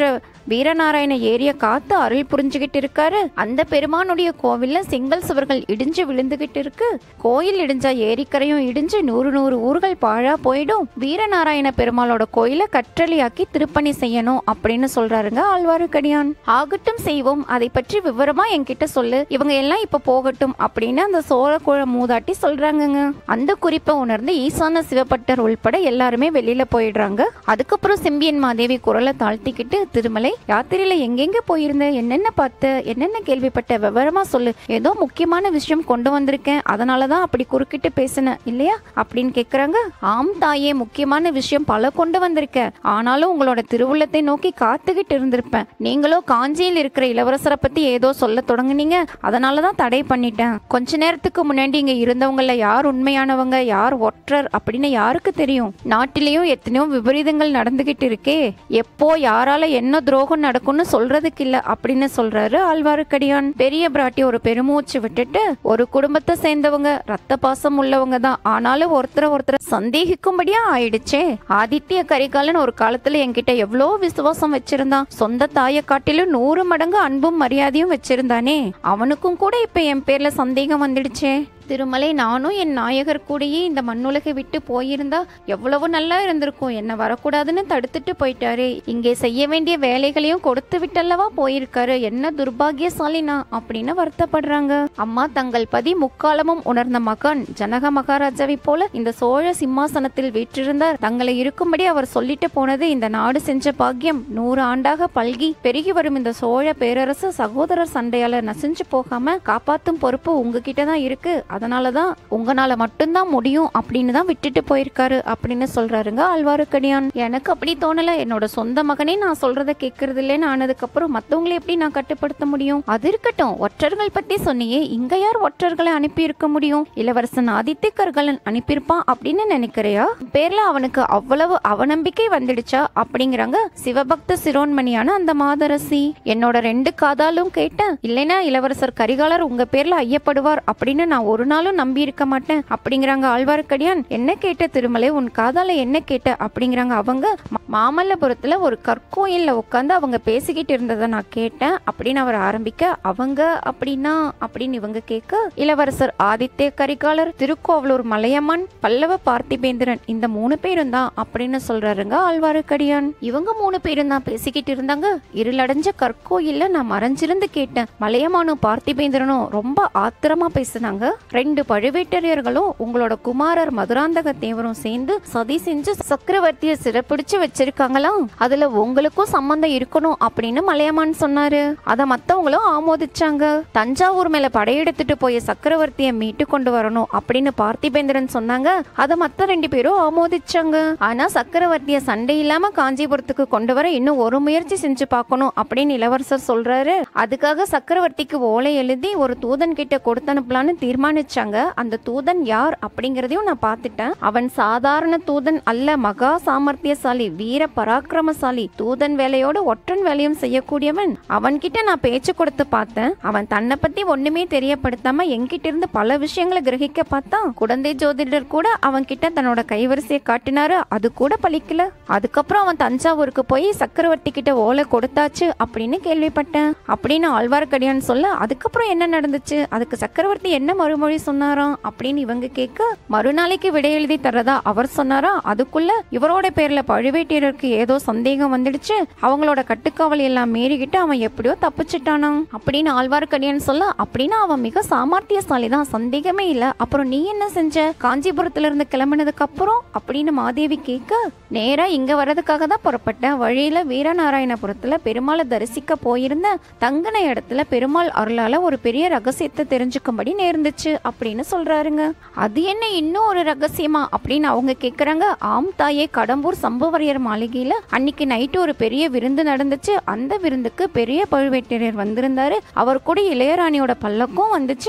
வீரநாராயண ஏரிய காத்து அருள் புரிஞ்சுகிட்டு இருக்காரு அந்த பெருமானுடைய கோவில்ல செங்கல் சுவர்கள் இடிஞ்சு விழுந்துகிட்டு இருக்கு கோயில் இடிஞ்சா ஏரிக்கரையும் இடிஞ்சு நூறு நூறு ஊர்கள் பாழா போயிடும் வீரநாராயண பெருமாளோட கோயில கற்றளியாக்கி திருப்பணி செய்யணும் அப்படின்னு சொல்றாருங்க ஆழ்வாருக்கடியான் ஆகட்டும் செய்வோம் அதை பற்றி விவரமா என்கிட்ட சொல்லு இவங்க எல்லாம் இப்ப போகட்டும் அப்படின்னு அந்த சோழக்குழ மூதாட்டி சொல்றாங்கங்க அந்த குறிப்பை உணர்ந்து ஈசான சிவபட்டர் உள்பட எல்லாருமே வெளியில போயிடுறாங்க அதுக்கப்புறம் செம்பியன் மாதேவி குரலை தாழ்த்திக்கிட்டு திருமலை யாத்திரையில எங்கெங்க போயிருந்த என்னென்ன பார்த்த என்னென்ன கேள்விப்பட்ட விவரமா சொல்லு ஏதோ முக்கியமான விஷயம் கொண்டு வந்திருக்கேன் அதனாலதான் அப்படி குறுக்கிட்டு பேசின இல்லையா அப்படின்னு கேக்குறாங்க ஆம் தாயே முக்கியமான விஷயம் பல கொண்டு வந்திருக்கேன் ஆனாலும் உங்களோட திருவுள்ளத்தை நோக்கி காத்துக்கிட்டு இருந்திருப்பேன் நீங்களோ காஞ்சியில் இருக்கிற இளவரசரை பத்தி ஏதோ சொல்ல தொடங்குனீங்க அதனாலதான் தடை பண்ணிட்டேன் கொஞ்ச நேரத்துக்கு முன்னாடி இங்க இருந்தவங்கள யார் உண்மையானவங்க யார் ஒற்றர் அப்படின்னு யாருக்கு தெரியும் நாட்டிலேயும் எத்தனையோ விபரீதங்கள் நடந்துகிட்டு இருக்கே எப்போ யாரால என்ன துரோகம் நடக்கும்னு சொல்றதுக்கு இல்ல அப்படின்னு சொல்றாரு ஆழ்வாருக்கடியான் பெரிய பிராட்டி ஒரு பெருமூச்சு விட்டுட்டு ஒரு குடும்பத்தை சேர்ந்தவங்க ரத்த பாசம் உள்ளவங்க தான் ஆனாலும் ஒருத்தர ஒருத்தர சந்தேகிக்கும்படியா ஆயிடுச்சே ஆதித்ய கரிகாலன் ஒரு காலத்துல என்கிட்ட எவ்வளோ விசுவாசம் வச்சிருந்தான் சொந்த தாயை காட்டிலும் நூறு மடங்கு அன்பும் மரியாதையும் வச்சிருந்தானே அவனுக்கும் கூட இப்ப என் பேர்ல சந்தேகம் வந்துடுச்சே திருமலை நானும் என் நாயகர் கூடயே இந்த மண்ணுலகை விட்டு போயிருந்தா எவ்வளவு நல்லா இருந்திருக்கும் என்ன வரக்கூடாதுன்னு தடுத்துட்டு போயிட்டாரு இங்கே செய்ய வேண்டிய வேலைகளையும் கொடுத்து விட்டல்லவா போயிருக்காரு என்ன துர்பாகியசாலி நான் அப்படின்னு வருத்தப்படுறாங்க அம்மா தங்கள் பதி முக்காலமும் உணர்ந்த மகன் ஜனக மகாராஜாவை போல இந்த சோழ சிம்மாசனத்தில் வீற்றிருந்தார் தங்களை இருக்கும்படி அவர் சொல்லிட்டு போனது இந்த நாடு செஞ்ச பாக்கியம் நூறு ஆண்டாக பல்கி பெருகி வரும் இந்த சோழ பேரரசு சகோதரர் சண்டையால நசிஞ்சு போகாம காப்பாத்தும் பொறுப்பு உங்ககிட்ட தான் இருக்கு அதனாலதான் உங்களால மட்டும்தான் முடியும் அப்படின்னு தான் விட்டுட்டு போயிருக்காரு அப்படின்னு சொல்றாருங்க ஆழ்வாருக்கடியான் எனக்கு அப்படி தோணல என்னோட சொந்த மகனே நான் சொல்றத கேட்கறது இல்லைன்னு ஆனதுக்கு அப்புறம் மத்தவங்களை எப்படி நான் கட்டுப்படுத்த முடியும் அது இருக்கட்டும் ஒற்றர்கள் பத்தி சொன்னியே இங்க யார் ஒற்றர்களை அனுப்பி இருக்க முடியும் இளவரசன் ஆதித்ய கர்கலன் அனுப்பியிருப்பான் அப்படின்னு நினைக்கிறியா பேர்ல அவனுக்கு அவ்வளவு அவநம்பிக்கை வந்துடுச்சா அப்படிங்கிறாங்க சிவபக்த சிரோன்மணியான அந்த மாதரசி என்னோட ரெண்டு காதாலும் கேட்டேன் இல்லைன்னா இளவரசர் கரிகாலர் உங்க பேர்ல ஐயப்படுவார் அப்படின்னு நான் ஒரு நாளும் நம்பி இருக்க மாட்டேன் அப்படிங்கிறாங்க ஆழ்வார்க்கடியான் என்ன கேட்ட திருமலை உன் காதால என்ன கேட்ட அப்படிங்கிறாங்க அவங்க "மா- மாமல்லபுரத்துல ஒரு கற்கோயில்ல உட்காந்து அவங்க பேசிக்கிட்டு இருந்ததை நான் கேட்டேன் அப்படின்னு அவர் ஆரம்பிக்க அவங்க அப்படின்னா அப்படின்னு இவங்க கேட்க இளவரசர் ஆதித்ய கரிகாலர் திருக்கோவலூர் மலையம்மன் பல்லவ பார்த்திபேந்திரன் இந்த மூணு பேரும் தான் அப்படின்னு சொல்றாருங்க ஆழ்வாருக்கடியான் இவங்க மூணு பேரும் தான் பேசிக்கிட்டு இருந்தாங்க இருளடைஞ்ச கற்கோயில்ல நான் மறைஞ்சிருந்து கேட்டேன் மலையமானும் பார்த்திபேந்திரனும் ரொம்ப ஆத்திரமா பேசுனாங்க ரெண்டு பழுவேட்டரையர்களும் உங்களோட குமாரர் மதுராந்தக தேவரும் சேர்ந்து சதி செஞ்சு சக்கரவர்த்திய சிறப்பிடிச்சு வச்சிருக்காங்களாம் அதுல உங்களுக்கும் சம்பந்தம் இருக்கணும் அப்படின்னு மலையமான் சொன்னாரு அத மத்தவங்களும் ஆமோதிச்சாங்க தஞ்சாவூர் மேல படையெடுத்துட்டு போய் சக்கரவர்த்திய மீட்டு கொண்டு வரணும் அப்படின்னு பார்த்திபேந்திரன் சொன்னாங்க அத மத்த ரெண்டு பேரும் ஆமோதிச்சாங்க ஆனா சக்கரவர்த்திய சண்டை இல்லாம காஞ்சிபுரத்துக்கு கொண்டு வர இன்னும் ஒரு முயற்சி செஞ்சு பார்க்கணும் அப்படின்னு இளவரசர் சொல்றாரு அதுக்காக சக்கரவர்த்திக்கு ஓலை எழுதி ஒரு தூதன் கிட்ட கொடுத்து அனுப்பலான்னு தீர்மானிச்சாங்க அந்த தூதன் யார் அப்படிங்கறதையும் நான் பார்த்துட்டேன் அவன் சாதாரண தூதன் அல்ல மகா சாமர்த்தியசாலி வீர பராக்கிரமசாலி தூதன் வேலையோட ஒற்றன் வேலையும் செய்யக்கூடியவன் அவன்கிட்ட நான் பேச்சு கொடுத்து பார்த்தேன் அவன் தன்னை பத்தி ஒண்ணுமே தெரியப்படுத்தாம என்கிட்ட இருந்து பல விஷயங்களை கிரகிக்க பார்த்தான் குழந்தை ஜோதிடர் கூட அவன் கிட்ட தன்னோட கைவரிசையை காட்டினாரு அது கூட பலிக்கல அதுக்கப்புறம் அவன் தஞ்சாவூருக்கு போய் சக்கரவர்த்தி கிட்ட ஓலை கொடுத்தாச்சு அப்படின்னு கேள்விப்பட்டேன் அப்படின்னு ஆழ்வார்க்கடியான் சொல்ல அதுக்கப்புறம் என்ன நடந்துச்சு அதுக்கு சக்கரவர்த்தி என்ன மறுமொழி சொன்னாராம் அப்படின்னு இவங்க கேட்க மறுநாளைக்கு விடை எழுதி தரதா அவர் சொன்னாரா அதுக்குள்ள இவரோட பேர்ல பழுவேட்டரையருக்கு ஏதோ சந்தேகம் வந்துடுச்சு அவங்களோட கட்டுக்காவல் எல்லாம் மீறிக்கிட்டு அவன் எப்படியோ தப்பிச்சிட்டானாம் அப்படின்னு ஆழ்வார்க்கடியான் சொல்ல அப்படின்னா அவன் மிக சாமர்த்தியசாலி தான் சந்தேகமே இல்ல அப்புறம் நீ என்ன செஞ்ச காஞ்சிபுரத்துல இருந்து கிளம்பினதுக்கு அப்புறம் அப்படின்னு மாதேவி கேட்க நேரா இங்க வர்றதுக்காக தான் புறப்பட்டேன் வழியில வீரநாராயணபுரத்துல பெருமாளை தரிசிக்க போயிருந்த தங்கின இடத்துல பெருமாள் அருளால ஒரு பெரிய ரகசியத்தை தெரிஞ்சுக்கும்படி நேர்ந்துச்சு அப்படின்னு சொல்றாருங்க அது என்ன இன்னும் ஒரு ரகசியமா அப்படின்னு அவங்க கேக்குறாங்க ஆம் தாயே கடம்பூர் சம்புவரையர் மாளிகையில அன்னைக்கு நைட்டு ஒரு பெரிய விருந்து நடந்துச்சு அந்த விருந்துக்கு பெரிய பழுவேட்டரையர் வந்திருந்தாரு அவர் கூட இளையராணியோட பல்லக்கும் வந்துச்சு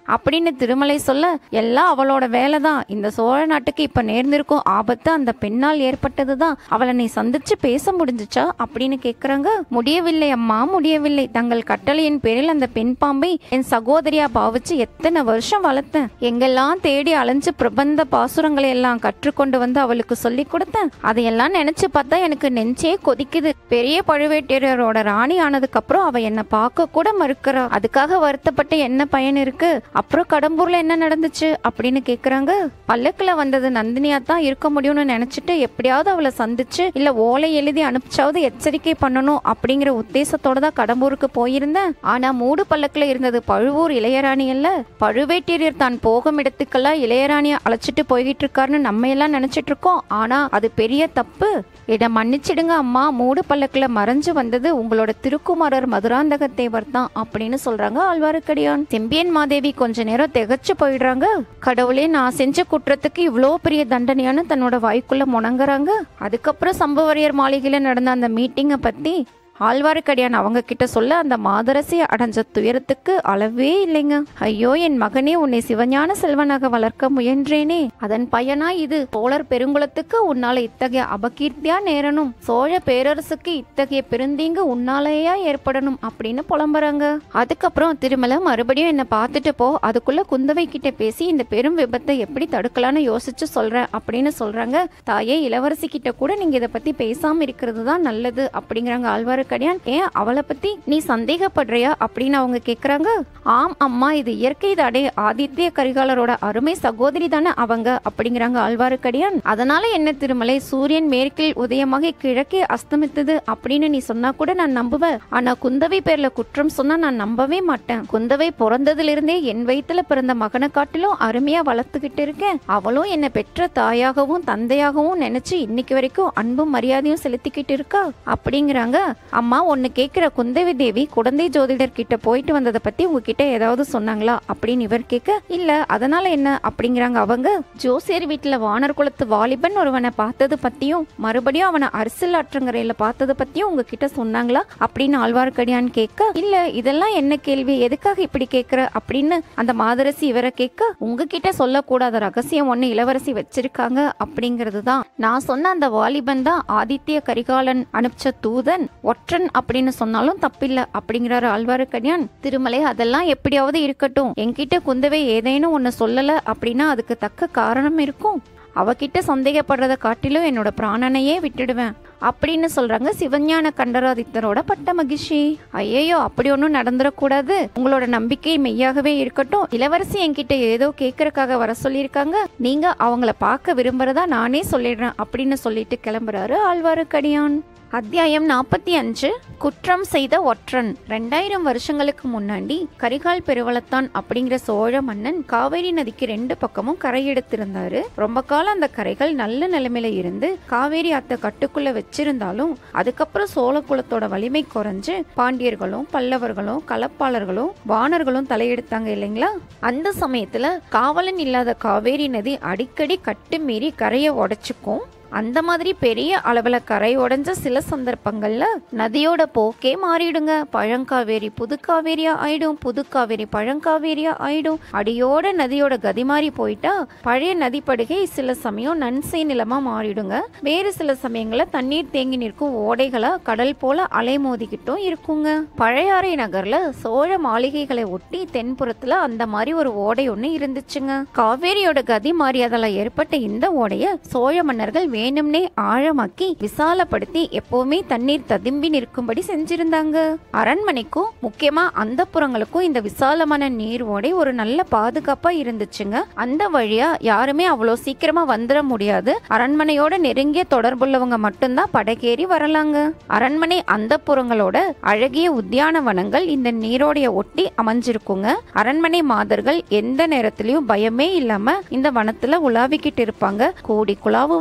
அப்படின்னு திருமலை சொல்ல எல்லாம் அவளோட வேலை தான் இந்த சோழ நாட்டுக்கு இப்ப நேர்ந்திருக்கும் ஆபத்து அந்த பெண்ணால் ஏற்பட்டதுதான் அவளை நீ சந்திச்சு பேச முடிஞ்சுச்சா அப்படின்னு கேக்குறாங்க முடியவில்லை அம்மா முடியவில்லை தங்கள் கட்டளையின் பேரில் அந்த பெண் பாம்பை என் சகோதரியா பாவிச்சு எத்தனை வருஷம் வளர்த்தேன் எங்கெல்லாம் தேடி அலைஞ்சு பிரபந்த பாசுரங்களை எல்லாம் கற்றுக்கொண்டு வந்து அவளுக்கு சொல்லி கொடுத்தேன் அதையெல்லாம் நினைச்சு பார்த்தா எனக்கு நெஞ்சே கொதிக்குது பெரிய பழுவேட்டரையரோட ராணி ஆனதுக்கு அப்புறம் அவ என்ன பார்க்க கூட மறுக்கிறா அதுக்காக வருத்தப்பட்டு என்ன பயன் இருக்கு அப்புறம் கடம்பூர்ல என்ன நடந்துச்சு அப்படின்னு கேக்குறாங்க பல்லக்குல வந்தது நந்தினியா தான் இருக்க முடியும்னு நினைச்சிட்டு எப்படியாவது அவளை சந்திச்சு இல்ல ஓலை எழுதி அனுப்பிச்சாவது எச்சரிக்கை பண்ணணும் அப்படிங்கிற உத்தேசத்தோட தான் கடம்பூருக்கு போயிருந்தேன் ஆனா மூடு பல்லக்குல இருந்தது பழுவூர் இளையராணி அல்ல பழுவேட்டரையர் தான் போகும் இடத்துக்கெல்லாம் இளையராணிய அழைச்சிட்டு போய்கிட்டு இருக்காருன்னு நம்ம எல்லாம் நினைச்சிட்டு இருக்கோம் ஆனா அது பெரிய தப்பு இட மன்னிச்சிடுங்க அம்மா மூடு பல்லக்குல மறைஞ்சு வந்தது உங்களோட திருக்குமாரர் மதுராந்தக தேவர் தான் அப்படின்னு சொல்றாங்க ஆழ்வாருக்கடியான் செம்பியன் மாதேவி கொஞ்ச நேரம் திகச்சு போயிடுறாங்க கடவுளே நான் செஞ்ச குற்றத்துக்கு இவ்வளோ பெரிய தண்டனையான்னு தன்னோட வாய்க்குள்ள முணங்குறாங்க அதுக்கப்புறம் சம்பவரையர் மாளிகையில நடந்த அந்த மீட்டிங்கை பத்தி ஆழ்வாருக்கடியான் அவங்க கிட்ட சொல்ல அந்த மாதரசி அடைஞ்ச துயரத்துக்கு அளவே இல்லைங்க ஐயோ என் மகனே உன்னை சிவஞான செல்வனாக வளர்க்க முயன்றேனே அதன் பயனா இது சோழர் பெருங்குலத்துக்கு உன்னால இத்தகைய அபகீர்த்தியா நேரணும் சோழ பேரரசுக்கு இத்தகைய பெருந்தீங்கு உன்னாலேயா ஏற்படணும் அப்படின்னு புலம்புறாங்க அதுக்கப்புறம் திருமலை மறுபடியும் என்ன பார்த்துட்டு போ அதுக்குள்ள குந்தவை கிட்ட பேசி இந்த பெரும் விபத்தை எப்படி தடுக்கலாம்னு யோசிச்சு சொல்றேன் அப்படின்னு சொல்றாங்க தாயே இளவரசி கிட்ட கூட நீங்க இதை பத்தி பேசாம இருக்கிறது தான் நல்லது அப்படிங்கிறாங்க ஆழ்வாருக்கடியான் ஏன் அவளை பத்தி நீ சந்தேகப்படுறியா அப்படின்னு அவங்க கேக்குறாங்க ஆம் அம்மா இது இயற்கை தாடே ஆதித்ய கரிகாலரோட அருமை சகோதரி தானே அவங்க அப்படிங்கிறாங்க ஆழ்வாருக்கடியான் அதனால என்ன திருமலை சூரியன் மேற்கில் உதயமாகி கிழக்கே அஸ்தமித்தது அப்படின்னு நீ சொன்னா கூட நான் நம்புவேன் ஆனா குந்தவை பேர்ல குற்றம் சொன்னா நான் நம்பவே மாட்டேன் குந்தவை பிறந்ததுல இருந்தே என் வயித்துல பிறந்த மகனை காட்டிலும் அருமையா வளர்த்துக்கிட்டு இருக்கேன் அவளும் என்னை பெற்ற தாயாகவும் தந்தையாகவும் நினைச்சு இன்னைக்கு வரைக்கும் அன்பும் மரியாதையும் செலுத்திக்கிட்டு இருக்கா அப்படிங்கிறாங்க அம்மா ஒன்னு கேக்குற குந்தவி தேவி குழந்தை ஜோதிடர் கிட்ட போயிட்டு வந்ததை பத்தி உங்ககிட்ட ஏதாவது சொன்னாங்களா அப்படின்னு இவர் கேட்க இல்ல அதனால என்ன அப்படிங்கிறாங்க அவங்க ஜோசியர் வீட்டுல வானர் குலத்து வாலிபன் ஒருவனை பார்த்தது பத்தியும் மறுபடியும் அவனை அரசியல் ஆற்றங்கரையில பார்த்தது பத்தியும் உங்ககிட்ட சொன்னாங்களா அப்படின்னு ஆழ்வார்க்கடியான் கேட்க இல்ல இதெல்லாம் என்ன கேள்வி எதுக்காக இப்படி கேக்குற அப்படின்னு அந்த மாதரசி இவரை கேட்க உங்ககிட்ட சொல்லக்கூடாத ரகசியம் ஒண்ணு இளவரசி வச்சிருக்காங்க அப்படிங்கிறது தான் நான் சொன்ன அந்த வாலிபன் தான் ஆதித்ய கரிகாலன் அனுப்பிச்ச தூதன் ஒற்றன் அப்படின்னு சொன்னாலும் தப்பில்ல அப்படிங்கிறாரு ஆழ்வார்க்கடியான் திருமலை அதெல்லாம் எப்படியாவது இருக்கட்டும் என்கிட்ட குந்தவை ஏதேனும் ஒன்னு சொல்லல அப்படின்னா அதுக்கு தக்க காரணம் இருக்கும் அவகிட்ட சந்தேகப்படுறத காட்டிலும் என்னோட பிராணனையே விட்டுடுவேன் அப்படின்னு சொல்றாங்க சிவஞான கண்டராதித்தரோட பட்ட மகிழ்ச்சி ஐயையோ அப்படி ஒன்றும் நடந்துடக்கூடாது உங்களோட நம்பிக்கை மெய்யாகவே இருக்கட்டும் இளவரசி என்கிட்ட ஏதோ கேட்கறக்காக வர சொல்லியிருக்காங்க நீங்க அவங்கள பார்க்க விரும்புறதா நானே சொல்லிடுறேன் அப்படின்னு சொல்லிட்டு கிளம்புறாரு ஆழ்வாருக்கடியான் அத்தியாயம் நாற்பத்தி அஞ்சு குற்றம் செய்த ஒற்றன் ரெண்டாயிரம் வருஷங்களுக்கு முன்னாடி கரிகால் பெருவளத்தான் அப்படிங்கிற சோழ மன்னன் காவேரி நதிக்கு ரெண்டு பக்கமும் கரை எடுத்திருந்தாரு ரொம்ப காலம் அந்த கரைகள் நல்ல நிலைமையில இருந்து காவேரி அத்தை கட்டுக்குள்ள வச்சிருந்தாலும் அதுக்கப்புறம் சோழ குலத்தோட வலிமை குறைஞ்சு பாண்டியர்களும் பல்லவர்களும் களப்பாளர்களும் வானர்களும் தலையெடுத்தாங்க இல்லைங்களா அந்த சமயத்துல காவலன் இல்லாத காவேரி நதி அடிக்கடி கட்டு மீறி கரையை உடைச்சுக்கும் அந்த மாதிரி பெரிய அளவுல கரை உடைஞ்ச சில சந்தர்ப்பங்கள்ல நதியோட போக்கே மாறிடுங்க பழங்காவேரி புதுக்காவேரியா ஆயிடும் புதுக்காவேரி பழங்காவேரியா ஆயிடும் அடியோட நதியோட கதி மாறி போயிட்டா பழைய நதிப்படுகை சில சமயம் நன்சை நிலமா மாறிடுங்க வேறு சில சமயங்கள்ல தண்ணீர் தேங்கி நிற்கும் ஓடைகளா கடல் போல அலை மோதிக்கிட்டும் இருக்குங்க பழையாறை நகர்ல சோழ மாளிகைகளை ஒட்டி தென்புறத்துல அந்த மாதிரி ஒரு ஓடை ஒண்ணு இருந்துச்சுங்க காவேரியோட கதி மாறியதால ஏற்பட்ட இந்த ஓடைய சோழ மன்னர்கள் வேணும்னே ஆழமாக்கி விசாலப்படுத்தி எப்பவுமே தண்ணீர் ததும்பி நிற்கும்படி செஞ்சிருந்தாங்க அரண்மனைக்கும் முக்கியமா அந்த புறங்களுக்கும் இந்த விசாலமான நீர் ஓடை ஒரு நல்ல பாதுகாப்பா இருந்துச்சுங்க அந்த வழியா யாருமே அவ்வளோ சீக்கிரமா வந்துட முடியாது அரண்மனையோட நெருங்கிய தொடர்புள்ளவங்க மட்டும்தான் படகேறி வரலாங்க அரண்மனை அந்த புறங்களோட அழகிய உத்தியானவனங்கள் இந்த நீரோடைய ஒட்டி அமைஞ்சிருக்குங்க அரண்மனை மாதர்கள் எந்த நேரத்திலயும் பயமே இல்லாம இந்த வனத்துல உலாவிக்கிட்டு இருப்பாங்க கூடி குழாவுவாங்க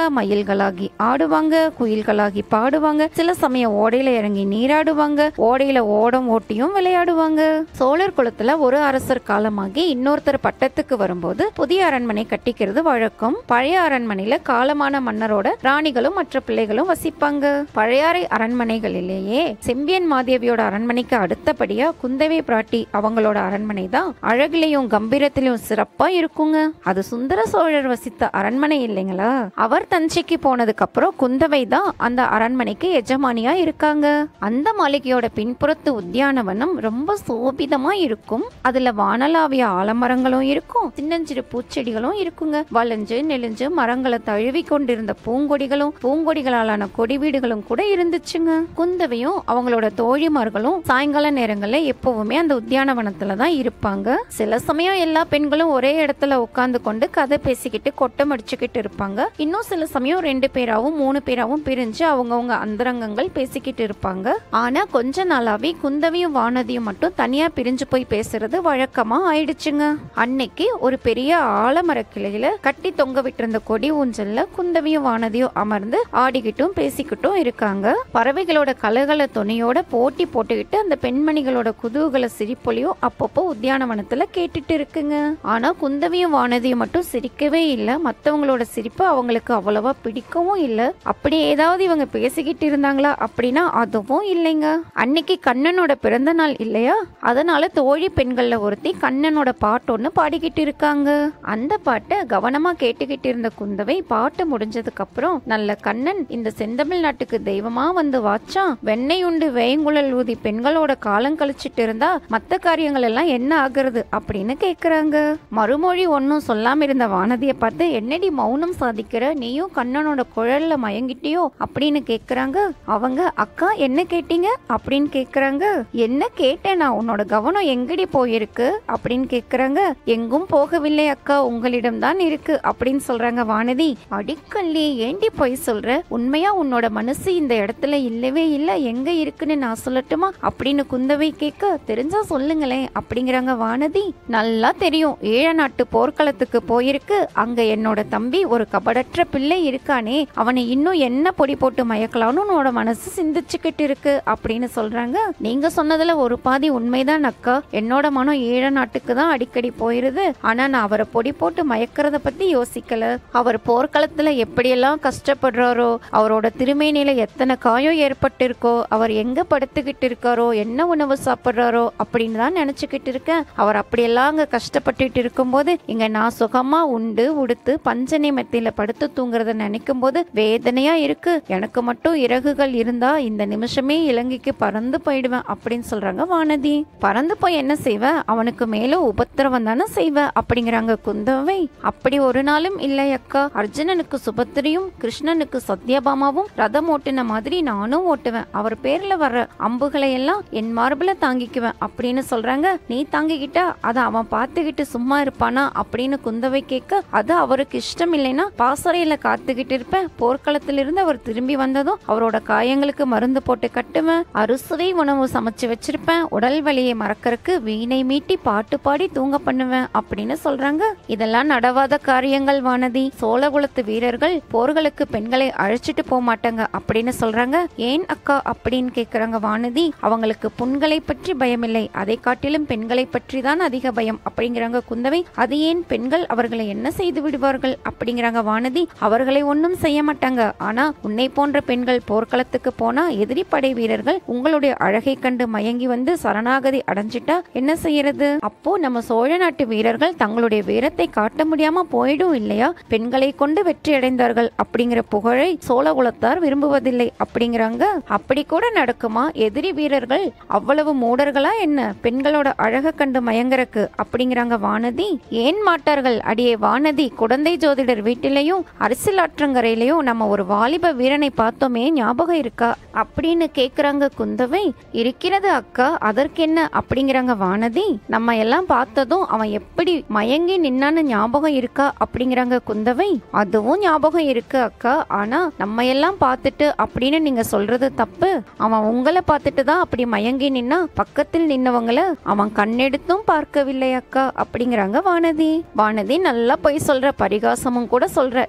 மயில்களாகி ஆடுவாங்க குயில்களாகி பாடுவாங்க சில சமயம் ஓடையில இறங்கி நீராடுவாங்க ஓடையில ஓடம் ஓட்டியும் விளையாடுவாங்க சோழர் குலத்துல ஒரு அரசர் காலமாகி இன்னொருத்தர் பட்டத்துக்கு வரும்போது புதிய அரண்மனை கட்டிக்கிறது வழக்கம் பழைய அரண்மனையில காலமான மன்னரோட ராணிகளும் மற்ற பிள்ளைகளும் வசிப்பாங்க பழையாறை அரண்மனைகளிலேயே செம்பியன் மாதேவியோட அரண்மனைக்கு அடுத்தபடியா குந்தவை பிராட்டி அவங்களோட அரண்மனை தான் அழகிலையும் கம்பீரத்திலையும் சிறப்பா இருக்குங்க அது சுந்தர சோழர் வசித்த அரண்மனை இல்லைங்களா அவர் தஞ்சைக்கு போனதுக்கு அப்புறம் குந்தவை தான் அந்த அரண்மனைக்கு எஜமானியா இருக்காங்க அந்த மாளிகையோட பின்புறத்து உத்தியானவனம் ரொம்ப சோபிதமா இருக்கும் அதுல வானலாவிய ஆலமரங்களும் இருக்கும் சின்னஞ்சிறு பூச்செடிகளும் இருக்குங்க வளைஞ்சு நெளிஞ்சு மரங்களை தழுவி கொண்டிருந்த பூங்கொடிகளும் பூங்கொடிகளாலான கொடி வீடுகளும் கூட இருந்துச்சுங்க குந்தவையும் அவங்களோட தோழிமார்களும் சாயங்கால நேரங்கள்ல எப்பவுமே அந்த உத்தியானவனத்துல தான் இருப்பாங்க சில சமயம் எல்லா பெண்களும் ஒரே இடத்துல உட்கார்ந்து கொண்டு கதை பேசிக்கிட்டு கொட்டம் அடிச்சுக்கிட்டு இருப்பாங்க இன்னும் சில சமயம் ரெண்டு பேராவும் மூணு பேராவும் பிரிஞ்சு அவங்கவங்க அந்தரங்கங்கள் பேசிக்கிட்டு இருப்பாங்க ஆனா கொஞ்ச நாளாவே குந்தவியும் வானதியும் மட்டும் தனியா பிரிஞ்சு போய் பேசுறது வழக்கமா ஆயிடுச்சுங்க அன்னைக்கு ஒரு பெரிய ஆலமர கிளையில கட்டி தொங்க விட்டிருந்த கொடி ஊஞ்சல்ல குந்தவியும் வானதியும் அமர்ந்து ஆடிக்கிட்டும் பேசிக்கிட்டும் இருக்காங்க பறவைகளோட கலகல துணையோட போட்டி போட்டுக்கிட்டு அந்த பெண்மணிகளோட குதூகல சிரிப்பொலியும் அப்பப்போ உத்தியானவனத்துல கேட்டுட்டு இருக்குங்க ஆனா குந்தவியும் வானதியும் மட்டும் சிரிக்கவே இல்ல மத்தவங்களோட சிரிப்பு அவங்களுக்கு அவ்வளவா பிடிக்கவும் இல்ல அப்படி ஏதாவது இவங்க பேசிக்கிட்டு இருந்தாங்களா அப்படின்னா அதுவும் இல்லைங்க அன்னைக்கு கண்ணனோட பிறந்த நாள் இல்லையா அதனால தோழி பெண்கள்ல ஒருத்தி கண்ணனோட பாட்டு ஒண்ணு பாடிக்கிட்டு இருக்காங்க அந்த பாட்டை கவனமா கேட்டுக்கிட்டு இருந்த குந்தவை பாட்டு முடிஞ்சதுக்கு அப்புறம் நல்ல கண்ணன் இந்த செந்தமிழ் நாட்டுக்கு தெய்வமா வந்து வாச்சான் வெண்ணெய் உண்டு வேங்குழல் ஊதி பெண்களோட காலம் கழிச்சிட்டு இருந்தா மத்த காரியங்கள் எல்லாம் என்ன ஆகுறது அப்படின்னு கேக்குறாங்க மறுமொழி ஒன்னும் சொல்லாம இருந்த வானதியை பார்த்து என்னடி மௌனம் சாதிக்கிற நீயும் கண்ணனோட குழல்ல மயங்கிட்டியோ அப்படின்னு கேக்குறாங்க அவங்க அக்கா என்ன கேட்டீங்க அப்படின்னு கேக்குறாங்க என்ன கேட்டேன் நான் உன்னோட கவனம் எங்கடி போயிருக்கு அப்படின்னு கேக்குறாங்க எங்கும் போகவில்லை அக்கா உங்களிடம் தான் இருக்கு அப்படின்னு சொல்றாங்க வானதி அடிக்கல்லி ஏண்டி போய் சொல்ற உண்மையா உன்னோட மனசு இந்த இடத்துல இல்லவே இல்ல எங்க இருக்குன்னு நான் சொல்லட்டுமா அப்படின்னு குந்தவை கேட்க தெரிஞ்சா சொல்லுங்களேன் அப்படிங்கிறாங்க வானதி நல்லா தெரியும் ஈழ நாட்டு போர்க்களத்துக்கு போயிருக்கு அங்க என்னோட தம்பி ஒரு கபடற்ற பிள்ளை இருக்கானே அவனை இன்னும் என்ன பொடி போட்டு மயக்கலாம்னு உன்னோட மனசு சிந்திச்சுக்கிட்டு இருக்கு அப்படின்னு சொல்றாங்க நீங்க சொன்னதுல ஒரு பாதி உண்மைதான் அக்கா என்னோட மனம் ஈழ நாட்டுக்கு தான் அடிக்கடி போயிருது ஆனா நான் அவரை பொடி போட்டு மயக்கிறத பத்தி யோசிக்கல அவர் போர்க்களத்துல எப்படியெல்லாம் கஷ்டப்படுறாரோ அவரோட திருமேனியில எத்தனை காயம் ஏற்பட்டிருக்கோ அவர் எங்க படுத்துக்கிட்டு இருக்காரோ என்ன உணவு சாப்பிட்றாரோ அப்படின்னு தான் நினைச்சுக்கிட்டு இருக்கேன் அவர் அப்படியெல்லாம் அங்க கஷ்டப்பட்டுட்டு இருக்கும்போது இங்க நான் சுகமா உண்டு உடுத்து பஞ்சனை மெத்தையில படுத்து தூங்குறத நினைக்கும் போது வேதனையா இருக்கு எனக்கு மட்டும் இறகுகள் இருந்தா இந்த நிமிஷமே இலங்கைக்கு பறந்து போயிடுவேன் அப்படின்னு சொல்றாங்க வானதி பறந்து போய் என்ன செய்வ அவனுக்கு மேல உபத்திரவம் தானே செய்வ அப்படிங்கிறாங்க குந்தவை அப்படி ஒரு நாளும் இல்லை அக்கா அர்ஜுனனுக்கு சுபத்திரியும் கிருஷ்ணனுக்கு சத்யபாமாவும் ரதம் ஓட்டின மாதிரி நானும் ஓட்டுவேன் அவர் பேர்ல வர்ற அம்புகளை எல்லாம் என் மார்பிள தாங்கிக்குவேன் அப்படின்னு சொல்றாங்க நீ தாங்கிக்கிட்டா அதை அவன் பார்த்துக்கிட்டு சும்மா இருப்பானா அப்படின்னு குந்தவை கேட்க அது அவருக்கு இஷ்டம் இல்லைன்னா பாசறையில காத்துக்கிட்டு இருப்பேன் போர்க்களத்திலிருந்து அவர் திரும்பி வந்ததும் அவரோட காயங்களுக்கு மருந்து போட்டு கட்டுவேன் அறுசுவை உணவு சமைச்சு வச்சிருப்பேன் உடல் வலியை மறக்கறக்கு வீணை மீட்டி பாட்டு பாடி தூங்க பண்ணுவேன் அப்படின்னு சொல்றாங்க இதெல்லாம் நடவாத காரியங்கள் வானதி சோழகுலத்து வீரர்கள் போர்களுக்கு பெண்களை அழைச்சிட்டு போக மாட்டாங்க அப்படின்னு சொல்றாங்க ஏன் அக்கா அப்படின்னு கேக்குறாங்க வானதி அவங்களுக்கு புண்களை பற்றி பயமில்லை அதை காட்டிலும் பெண்களை பற்றி தான் அதிக பயம் அப்படிங்கிறாங்க குந்தவை அது ஏன் பெண்கள் அவர்களை என்ன செய்து விடுவார்கள் அப்படிங்கிறாங்க வானதி அவர்களை ஒன்றும் செய்ய மாட்டாங்க ஆனா உன்னை போன்ற பெண்கள் போர்க்களத்துக்கு போனா எதிரி படை வீரர்கள் உங்களுடைய அழகை கண்டு மயங்கி வந்து சரணாகதி அடைஞ்சிட்டா என்ன செய்யறது அப்போ நம்ம சோழ நாட்டு வீரர்கள் தங்களுடைய வீரத்தை காட்ட முடியாம போயிடும் இல்லையா பெண்களை கொண்டு வெற்றி அடைந்தார்கள் அப்படிங்கிற புகழை சோழகுலத்தார் விரும்புவதில்லை அப்படிங்கிறாங்க அப்படி கூட நடக்குமா எதிரி வீரர்கள் அவ்வளவு மூடர்களா என்ன பெண்களோட அழக கண்டு மயங்கறக்கு அப்படிங்கிறாங்க வானதி ஏன் மாட்டார்கள் அடியே வானதி குடந்தை ஜோதிடர் வீட்டிலையும் அரசியலாற்றங்கரையிலையும் நம்ம ஒரு வாலிப வீரனை பார்த்தோமே ஞாபகம் இருக்கா அப்படின்னு கேக்குறாங்க குந்தவை இருக்கிறது அக்கா அதற்கென்ன அப்படிங்கிறாங்க வானதி நம்ம எல்லாம் பார்த்ததும் அவன் எப்படி மயங்கி நின்னான்னு ஞாபகம் இருக்கா அப்படிங்கிறாங்க குந்தவை அதுவும் ஞாபகம் இருக்கு அக்கா ஆனா நம்ம எல்லாம் பார்த்துட்டு அப்படின்னு நீங்க சொல்றது தப்பு அவன் உங்களை பார்த்துட்டு தான் அப்படி மயங்கி நின்னா பக்கத்தில் நின்னவங்கள அவன் கண்ணெடுத்தும் பார்க்கவில்லை அக்கா அப்படிங்கிறாங்க வானதி வானதி நல்லா போய் சொல்ற பரிகாசமும் கூட சொல்ற இல்லையா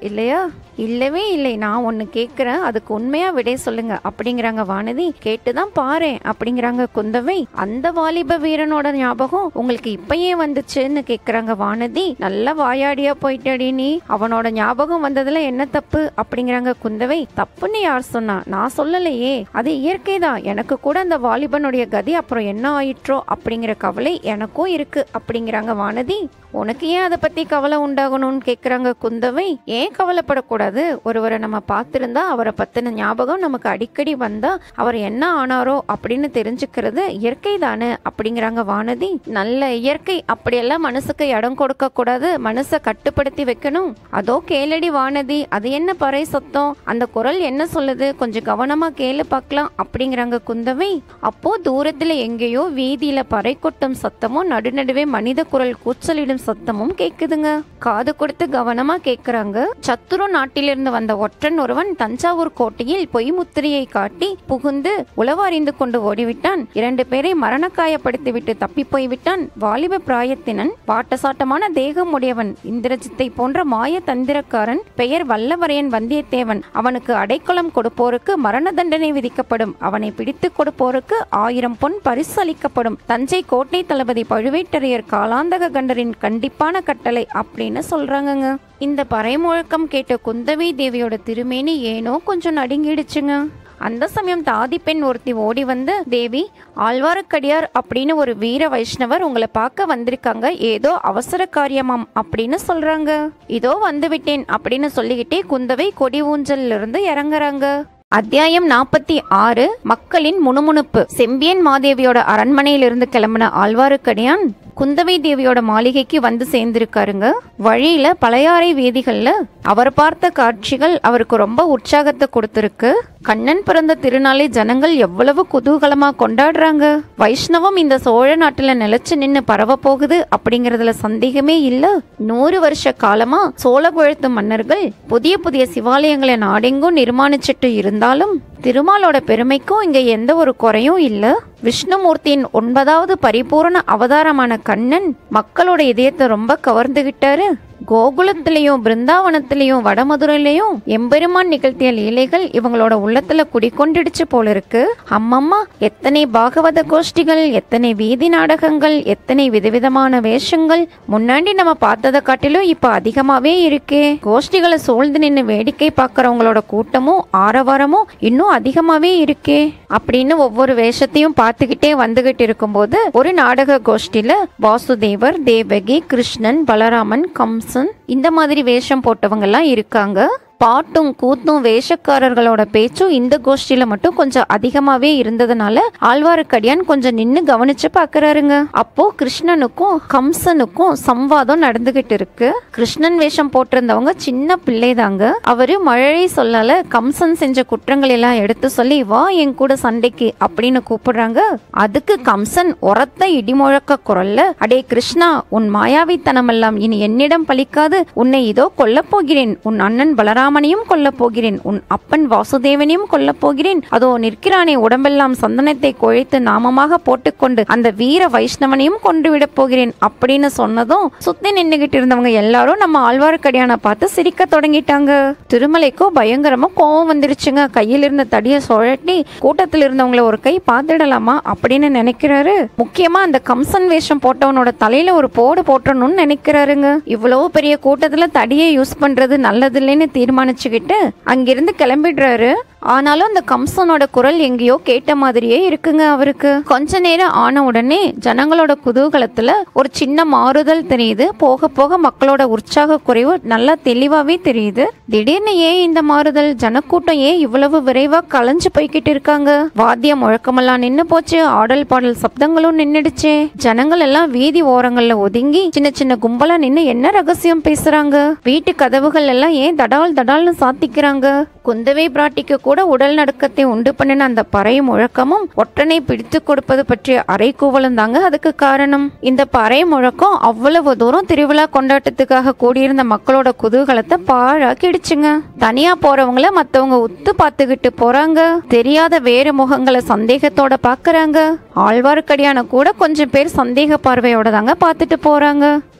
இல்லவே இல்லை நான் ஒன்று கேட்குறேன் அதுக்கு உண்மையா விடை சொல்லுங்க அப்படிங்கிறாங்க வானதி கேட்டுதான் பாரு அப்படிங்கிறாங்க குந்தவை அந்த வாலிப வீரனோட ஞாபகம் உங்களுக்கு இப்பயே வந்துச்சுன்னு கேட்குறாங்க வானதி நல்ல வாயாடியா போயிட்டடி நீ அவனோட ஞாபகம் வந்ததுல என்ன தப்பு அப்படிங்கிறாங்க குந்தவை தப்புன்னு யார் சொன்னா நான் சொல்லலையே அது இயற்கை தான் எனக்கு கூட அந்த வாலிபனுடைய கதி அப்புறம் என்ன ஆயிற்றோ அப்படிங்கிற கவலை எனக்கும் இருக்கு அப்படிங்கிறாங்க வானதி உனக்கு ஏன் அதை பத்தி கவலை உண்டாகணும்னு கேக்குறாங்க குந்தவை ஏன் கவலைப்படக்கூடாது ஒருவரை நம்ம பார்த்திருந்தா அவரை பத்தின ஞாபகம் நமக்கு அடிக்கடி வந்தா அவர் என்ன ஆனாரோ அப்படின்னு தெரிஞ்சுக்கிறது இயற்கை தானே அப்படிங்கிறாங்க வானதி நல்ல இயற்கை அப்படியெல்லாம் மனசுக்கு இடம் கொடுக்க கூடாது மனசை கட்டுப்படுத்தி வைக்கணும் அதோ கேளடி வானதி அது என்ன பறை சத்தம் அந்த குரல் என்ன சொல்லுது கொஞ்சம் கவனமா கேளு பார்க்கலாம் அப்படிங்கிறாங்க குந்தவை அப்போ தூரத்துல எங்கேயோ வீதியில பறை கொட்டும் சத்தமும் நடுநடுவே மனித குரல் கூச்சலிடும் சத்தமும் கேக்குதுங்க காது கொடுத்து கவனமா கேக்குறாங்க சத்துரு நாட்டிலிருந்து வந்த ஒற்றன் ஒருவன் தஞ்சாவூர் கோட்டையில் பொய் முத்திரையை காட்டி புகுந்து உளவாரிந்து கொண்டு ஓடிவிட்டான் இரண்டு பேரை மரணக்காயப்படுத்தி விட்டு தப்பி போய்விட்டான் வாலிப பிராயத்தினன் வாட்டசாட்டமான தேகம் உடையவன் இந்திரஜித்தை போன்ற மாய தந்திரக்காரன் பெயர் வல்லவரையன் வந்தியத்தேவன் அவனுக்கு அடைக்கலம் கொடுப்போருக்கு மரண தண்டனை விதிக்கப்படும் அவனை பிடித்து கொடுப்போருக்கு ஆயிரம் பொன் பரிசு அளிக்கப்படும் தஞ்சை கோட்டை தளபதி பழுவேட்டரையர் காலாந்தக கண்டரின் கண்டிப்பான கட்டளை அப்படின்னு சொல்றாங்கங்க இந்த பறைமுழக்கம் கேட்ட குந்தவி தேவியோட திருமேனி ஏனோ கொஞ்சம் நடுங்கிடுச்சுங்க அந்த சமயம் தாதி பெண் ஒருத்தி ஓடி வந்து தேவி ஆழ்வாரக்கடியார் அப்படின்னு ஒரு வீர வைஷ்ணவர் உங்களை பார்க்க வந்திருக்காங்க ஏதோ அவசர காரியமாம் அப்படின்னு சொல்றாங்க இதோ வந்து விட்டேன் அப்படின்னு சொல்லிக்கிட்டே குந்தவை கொடி ஊஞ்சல்ல இருந்து இறங்குறாங்க அத்தியாயம் நாற்பத்தி ஆறு மக்களின் முணுமுணுப்பு செம்பியன் மாதேவியோட அரண்மனையிலிருந்து கிளம்பின ஆழ்வாருக்கடியான் குந்தவை தேவியோட மாளிகைக்கு வந்து சேர்ந்திருக்காருங்க வழியில பழையாறை வீதிகள்ல அவர் பார்த்த காட்சிகள் அவருக்கு ரொம்ப உற்சாகத்தை கொடுத்திருக்கு கண்ணன் பிறந்த திருநாளை ஜனங்கள் எவ்வளவு குதூகலமா கொண்டாடுறாங்க வைஷ்ணவம் இந்த சோழ நாட்டுல நிலைச்சு நின்னு பரவ போகுது அப்படிங்கறதுல சந்தேகமே இல்ல நூறு வருஷ காலமா சோழகுழத்து மன்னர்கள் புதிய புதிய சிவாலயங்களை நாடெங்கும் நிர்மாணிச்சிட்டு இருந்தாலும் திருமாலோட பெருமைக்கும் இங்க எந்த ஒரு குறையும் இல்ல விஷ்ணுமூர்த்தியின் ஒன்பதாவது பரிபூரண அவதாரமான கண்ணன் மக்களோட இதயத்தை ரொம்ப கவர்ந்துகிட்டாரு கோகுலத்திலையும் பிருந்தாவனத்திலையும் வடமதுரையிலையும் எம்பெருமான் நிகழ்த்திய லீலைகள் இவங்களோட உள்ளத்துல குடிக்கொண்டிடுச்சு போல இருக்கு அம்மம்மா எத்தனை பாகவத கோஷ்டிகள் எத்தனை வீதி நாடகங்கள் எத்தனை விதவிதமான வேஷங்கள் முன்னாடி நம்ம பார்த்ததை காட்டிலும் இப்ப அதிகமாவே இருக்கே கோஷ்டிகளை சூழ்ந்து நின்று வேடிக்கை பார்க்கறவங்களோட கூட்டமும் ஆரவாரமும் இன்னும் அதிகமாவே இருக்கே அப்படின்னு ஒவ்வொரு வேஷத்தையும் பார்த்துக்கிட்டே வந்துகிட்டு இருக்கும்போது ஒரு நாடக கோஷ்டில வாசுதேவர் தேவகி கிருஷ்ணன் பலராமன் கம்சன் இந்த மாதிரி வேஷம் போட்டவங்க எல்லாம் இருக்காங்க பாட்டும் கூத்தும் வேஷக்காரர்களோட பேச்சும் இந்த கோஷ்டியில மட்டும் கொஞ்சம் அதிகமாவே இருந்ததுனால ஆழ்வாருக்கடியான் கொஞ்சம் நின்னு கவனிச்சு பாக்குறாருங்க அப்போ கிருஷ்ணனுக்கும் கம்சனுக்கும் சம்வாதம் நடந்துகிட்டு இருக்கு கிருஷ்ணன் வேஷம் போட்டிருந்தவங்க சின்ன பிள்ளைதாங்க அவரு மழலை சொல்லால கம்சன் செஞ்ச குற்றங்கள் எல்லாம் எடுத்து சொல்லி வா என் கூட சண்டைக்கு அப்படின்னு கூப்பிடுறாங்க அதுக்கு கம்சன் உரத்த இடிமுழக்க குரல்ல அடே கிருஷ்ணா உன் மாயாவித்தனமெல்லாம் இனி என்னிடம் பலிக்காது உன்னை இதோ கொல்லப் போகிறேன் உன் அண்ணன் பலராமனையும் கொல்லப் போகிறேன் உன் அப்பன் வாசுதேவனையும் கொல்லப் போகிறேன் அதோ நிற்கிறானே உடம்பெல்லாம் சந்தனத்தை குழைத்து நாமமாக போட்டுக்கொண்டு அந்த வீர வைஷ்ணவனையும் கொண்டு விடப் போகிறேன் அப்படின்னு சொன்னதும் சுத்தி நின்னுகிட்டு இருந்தவங்க எல்லாரும் நம்ம ஆழ்வார்க்கடியான பார்த்து சிரிக்க தொடங்கிட்டாங்க திருமலைக்கோ பயங்கரமா கோவம் வந்துருச்சுங்க கையில் இருந்த தடிய சுழட்டி கூட்டத்தில் இருந்தவங்கள ஒரு கை பார்த்துடலாமா அப்படின்னு நினைக்கிறாரு முக்கியமா அந்த கம்சன் வேஷம் போட்டவனோட தலையில ஒரு போடு போட்டணும்னு நினைக்கிறாருங்க இவ்வளவு பெரிய கூட்டத்துல தடியை யூஸ் பண்றது நல்லதில்லைன்னு தீர்மானிச்சுக்கிட்டு அங்கிருந்து கிளம்பிடுறாரு ஆனாலும் அந்த கம்சனோட குரல் எங்கேயோ கேட்ட மாதிரியே இருக்குங்க அவருக்கு கொஞ்ச நேரம் ஆன உடனே ஜனங்களோட குதூகலத்துல ஒரு சின்ன மாறுதல் தெரியுது போக போக மக்களோட உற்சாக குறைவு நல்லா தெளிவாவே தெரியுது திடீர்னு ஏன் இந்த மாறுதல் ஜனக்கூட்டம் ஏன் இவ்வளவு விரைவா கலைஞ்சு போய்கிட்டு இருக்காங்க வாத்திய முழக்கமெல்லாம் நின்னு போச்சு ஆடல் பாடல் சப்தங்களும் நின்னுடுச்சே ஜனங்கள் எல்லாம் வீதி ஓரங்கள்ல ஒதுங்கி சின்ன சின்ன கும்பலா நின்னு என்ன ரகசியம் பேசுறாங்க வீட்டு கதவுகள் எல்லாம் ஏன் தடால் தடால்னு சாத்திக்கிறாங்க குந்தவை பிராட்டிக்கு கூட உடல் நடுக்கத்தை உண்டு பண்ணின அந்த பறை முழக்கமும் ஒற்றனை பிடித்து கொடுப்பது பற்றிய அறைகூவலும் தாங்க அதுக்கு காரணம் இந்த பறை முழக்கம் அவ்வளவு தூரம் திருவிழா கொண்டாட்டத்துக்காக கூடியிருந்த மக்களோட குதூகலத்தை பாழாக்கிடுச்சுங்க தனியா போறவங்கள மத்தவங்க உத்து பார்த்துக்கிட்டு போறாங்க தெரியாத வேறு முகங்களை சந்தேகத்தோட பாக்குறாங்க ஆழ்வார்க்கடியான கூட கொஞ்சம் பேர் சந்தேக பார்வையோட தாங்க பார்த்துட்டு போறாங்க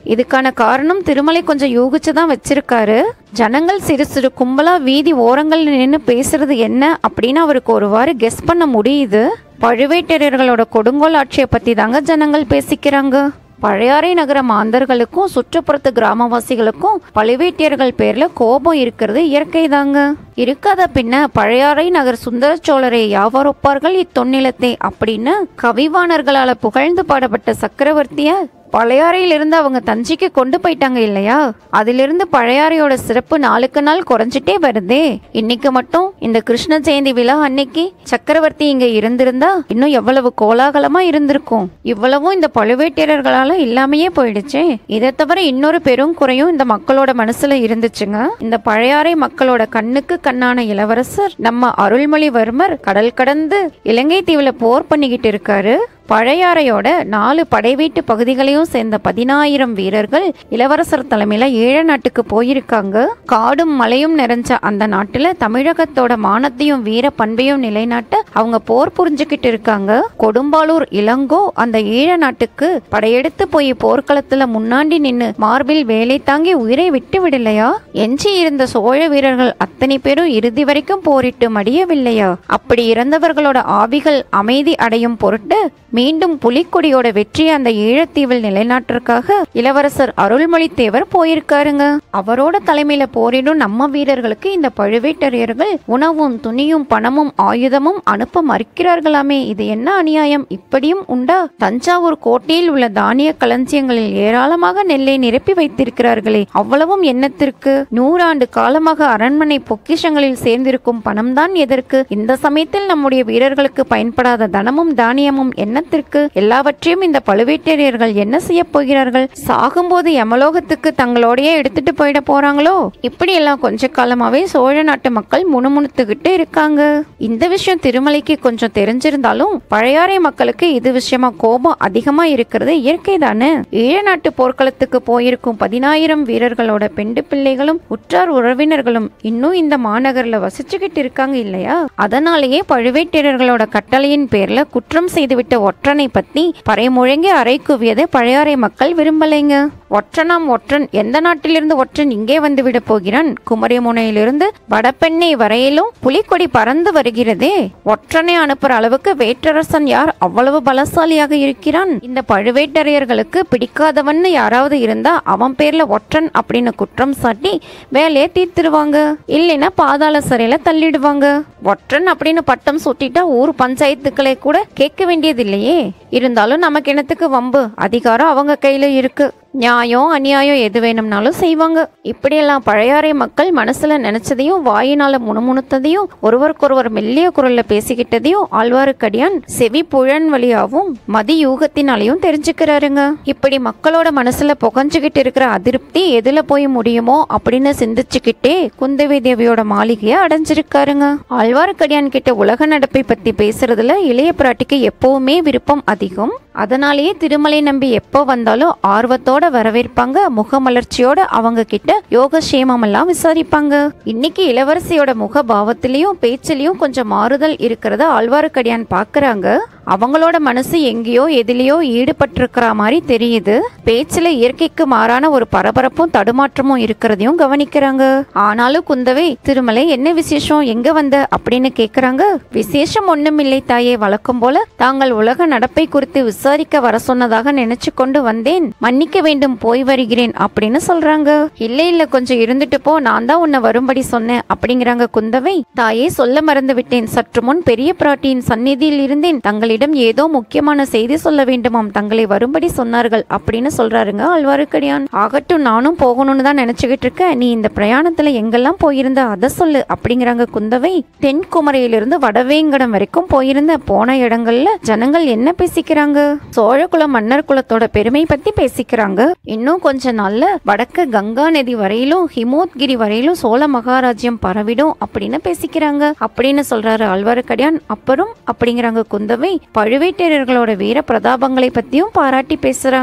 இதுக்கான காரணம் திருமலை கொஞ்சம் யூகிச்சு தான் வச்சிருக்காரு ஜனங்கள் சிறு சிறு கும்பலா வீதி ஓரங்கள்ல நின்று பேசுறது என்ன அப்படின்னு அவருக்கு ஒருவாறு கெஸ் பண்ண முடியுது பழுவேட்டரையர்களோட கொடுங்கோல் ஆட்சியை பத்தி தாங்க ஜனங்கள் பேசிக்கிறாங்க பழையாறை நகர மாந்தர்களுக்கும் சுற்றுப்புறத்து கிராமவாசிகளுக்கும் பழுவேட்டியர்கள் பேர்ல கோபம் இருக்கிறது இயற்கை தாங்க இருக்காத பின்ன பழையாறை நகர் சுந்தர சோழரை யாவர் ஒப்பார்கள் இத்தொன்னிலத்தை அப்படின்னு கவிவாணர்களால புகழ்ந்து பாடப்பட்ட சக்கரவர்த்திய பழையாறையிலிருந்து அவங்க தஞ்சைக்கு கொண்டு போயிட்டாங்க இல்லையா அதிலிருந்து பழையாறையோட சிறப்பு நாளுக்கு நாள் குறைஞ்சிட்டே வருதே இன்னைக்கு மட்டும் இந்த கிருஷ்ண ஜெயந்தி விழா அன்னைக்கு சக்கரவர்த்தி இங்க இருந்திருந்தா இன்னும் எவ்வளவு கோலாகலமா இருந்திருக்கும் இவ்வளவும் இந்த பழுவேட்டரர்களால இல்லாமையே போயிடுச்சே இதை தவிர இன்னொரு பெரும் குறையும் இந்த மக்களோட மனசுல இருந்துச்சுங்க இந்த பழையாறை மக்களோட கண்ணுக்கு கண்ணான இளவரசர் நம்ம அருள்மொழிவர்மர் கடல் கடந்து இலங்கை தீவுல போர் பண்ணிக்கிட்டு இருக்காரு பழையாறையோட நாலு படைவீட்டு பகுதிகளையும் சேர்ந்த பதினாயிரம் வீரர்கள் இளவரசர் தலைமையில ஈழ நாட்டுக்கு போயிருக்காங்க காடும் மலையும் நிறைஞ்ச அந்த நாட்டுல தமிழகத்தோட மானத்தையும் வீர பண்பையும் நிலைநாட்ட அவங்க போர் புரிஞ்சுக்கிட்டு இருக்காங்க கொடும்பாலூர் இளங்கோ அந்த ஈழ நாட்டுக்கு படையெடுத்து போய் போர்க்களத்துல முன்னாடி நின்னு மார்பில் வேலை தாங்கி உயிரை விட்டு விடலையா எஞ்சி இருந்த சோழ வீரர்கள் அத்தனை பேரும் இறுதி வரைக்கும் போரிட்டு மடியவில்லையா அப்படி இறந்தவர்களோட ஆவிகள் அமைதி அடையும் பொருட்டு மீண்டும் புலிக்கொடியோட வெற்றியை அந்த ஈழத்தீவில் நிலைநாட்டுறதுக்காக இளவரசர் அருள்மொழித்தேவர் போயிருக்காருங்க அவரோட தலைமையில போரிடும் நம்ம வீரர்களுக்கு இந்த பழுவேட்டரையர்கள் உணவும் துணியும் பணமும் ஆயுதமும் அனுப்ப மறுக்கிறார்களாமே இது என்ன அநியாயம் இப்படியும் உண்டா தஞ்சாவூர் கோட்டையில் உள்ள தானிய களஞ்சியங்களில் ஏராளமாக நெல்லை நிரப்பி வைத்திருக்கிறார்களே அவ்வளவும் எண்ணத்திற்கு நூறாண்டு காலமாக அரண்மனை பொக்கிஷங்களில் சேர்ந்திருக்கும் பணம்தான் எதற்கு இந்த சமயத்தில் நம்முடைய வீரர்களுக்கு பயன்படாத தனமும் தானியமும் எண்ணத்திற்கு எல்லாவற்றையும் இந்த பழுவேட்டரையர்கள் என்ன செய்ய போகிறார்கள் சாகும்போது யமலோகத்துக்கு தங்களோடயே எடுத்துட்டு போயிட போறாங்களோ இப்படி எல்லாம் கொஞ்ச காலமாவே சோழ நாட்டு மக்கள் முணுமுணுத்துக்கிட்டு இருக்காங்க இந்த விஷயம் திருமலைக்கு கொஞ்சம் தெரிஞ்சிருந்தாலும் பழையாறை மக்களுக்கு இது விஷயமா கோபம் அதிகமா இருக்கிறது இயற்கை தானே ஈழ நாட்டு போர்க்களத்துக்கு போயிருக்கும் பதினாயிரம் வீரர்களோட பெண்டு பிள்ளைகளும் உற்றார் உறவினர்களும் இன்னும் இந்த மாநகர்ல வசிச்சுக்கிட்டு இருக்காங்க இல்லையா அதனாலேயே பழுவேட்டரர்களோட கட்டளையின் பேர்ல குற்றம் செய்துவிட்ட ஒற்றனை பத்தி பறைமுழங்கி அறை குவியதை பழையாறை மக்கள் விரும்பலைங்க ஒற்றனாம் ஒற்றன் எந்த நாட்டிலிருந்து ஒற்றன் இங்கே வந்து விட போகிறான் குமரிமுனையிலிருந்து வடபெண்ணை வரையிலும் புலிக்கொடி பறந்து வருகிறதே ஒற்றனை அனுப்புற அளவுக்கு வேற்றரசன் யார் அவ்வளவு பலசாலியாக இருக்கிறான் இந்த பழுவேட்டரையர்களுக்கு பிடிக்காதவன்னு யாராவது இருந்தா அவன் பேர்ல ஒற்றன் அப்படின்னு குற்றம் சாட்டி வேலையை தீர்த்துருவாங்க இல்லைன்னா பாதாள சிறையில தள்ளிடுவாங்க ஒற்றன் அப்படின்னு பட்டம் சூட்டிட்டா ஊர் பஞ்சாயத்துக்களை கூட கேட்க வேண்டியதில்லையே இருந்தாலும் நமக்கு என்னத்துக்கு வம்பு அதிகாரம் அவங்க கையில இருக்கு நியாயம் அநியாயம் எது வேணும்னாலும் செய்வாங்க இப்படியெல்லாம் பழையாறை மக்கள் மனசுல நினைச்சதையும் வாயினால முணுமுணுத்ததையும் ஒருவருக்கொருவர் மெல்லிய குரல்ல பேசிக்கிட்டதையும் ஆழ்வாருக்கடியான் செவி புழன் வழியாவும் மதி யூகத்தினாலையும் தெரிஞ்சுக்கிறாருங்க இப்படி மக்களோட மனசுல புகஞ்சுகிட்டு இருக்கிற அதிருப்தி எதுல போய் முடியுமோ அப்படின்னு சிந்திச்சுக்கிட்டே குந்தவி தேவியோட மாளிகையை அடைஞ்சிருக்காருங்க ஆழ்வாருக்கடியான் கிட்ட உலக நடப்பை பத்தி பேசுறதுல இளைய பிராட்டிக்கு எப்பவுமே விருப்பம் அதிகம் அதனாலேயே திருமலை நம்பி எப்போ வந்தாலும் ஆர்வத்தோட வரவேற்பாங்க முகமலர்ச்சியோட அவங்க கிட்ட யோகக்ஷேமம் எல்லாம் விசாரிப்பாங்க இன்னைக்கு இளவரசியோட முக பாவத்திலையும் பேச்சிலையும் கொஞ்சம் மாறுதல் இருக்கிறத ஆழ்வாருக்கடியான் பாக்குறாங்க அவங்களோட மனசு எங்கேயோ எதிலேயோ ஈடுபட்டிருக்கிற மாதிரி தெரியுது பேச்சுல இயற்கைக்கு மாறான ஒரு பரபரப்பும் தடுமாற்றமும் இருக்கிறதையும் கவனிக்கிறாங்க ஆனாலும் குந்தவை திருமலை என்ன விசேஷம் எங்க வந்த அப்படின்னு கேக்குறாங்க விசேஷம் ஒண்ணுமில்லை தாயே வழக்கம் போல தாங்கள் உலக நடப்பை குறித்து விசாரிக்க வர சொன்னதாக நினைச்சு கொண்டு வந்தேன் மன்னிக்க வேண்டும் போய் வருகிறேன் அப்படின்னு சொல்றாங்க இல்ல இல்ல கொஞ்சம் இருந்துட்டு போ நான் தான் உன்னை வரும்படி சொன்னேன் அப்படிங்கிறாங்க குந்தவை தாயே சொல்ல மறந்து விட்டேன் சற்று முன் பெரிய பிராட்டியின் சந்நிதியில் இருந்தேன் தங்களிடம் ஏதோ முக்கியமான செய்தி சொல்ல வேண்டுமாம் தங்களை வரும்படி சொன்னார்கள் அப்படின்னு சொல்றாருங்க ஆழ்வாருக்கடியான் ஆகட்டும் நானும் போகணும்னு தான் நினைச்சுக்கிட்டு இருக்கேன் நீ இந்த பிரயாணத்துல எங்கெல்லாம் போயிருந்த அதை சொல்லு அப்படிங்கிறாங்க குந்தவை தென்குமரையிலிருந்து வடவேங்கடம் வரைக்கும் போயிருந்த போன இடங்கள்ல ஜனங்கள் என்ன பேசிக்கிறாங்க சோழகுல மன்னர் குலத்தோட பெருமை பத்தி பேசிக்கிறாங்க இன்னும் கொஞ்ச நாள்ல வடக்கு கங்கா நதி வரையிலும் ஹிமோத்கிரி வரையிலும் சோழ மகாராஜ்யம் பரவிடும் அப்படின்னு பேசிக்கிறாங்க அப்படின்னு சொல்றாரு ஆழ்வாருக்கடியான் அப்புறம் அப்படிங்கிறாங்க குந்தவை பழுவேட்டரையர்களோட வீர பிரதாபங்களை பத்தியும் பாராட்டி பேசுறாங்க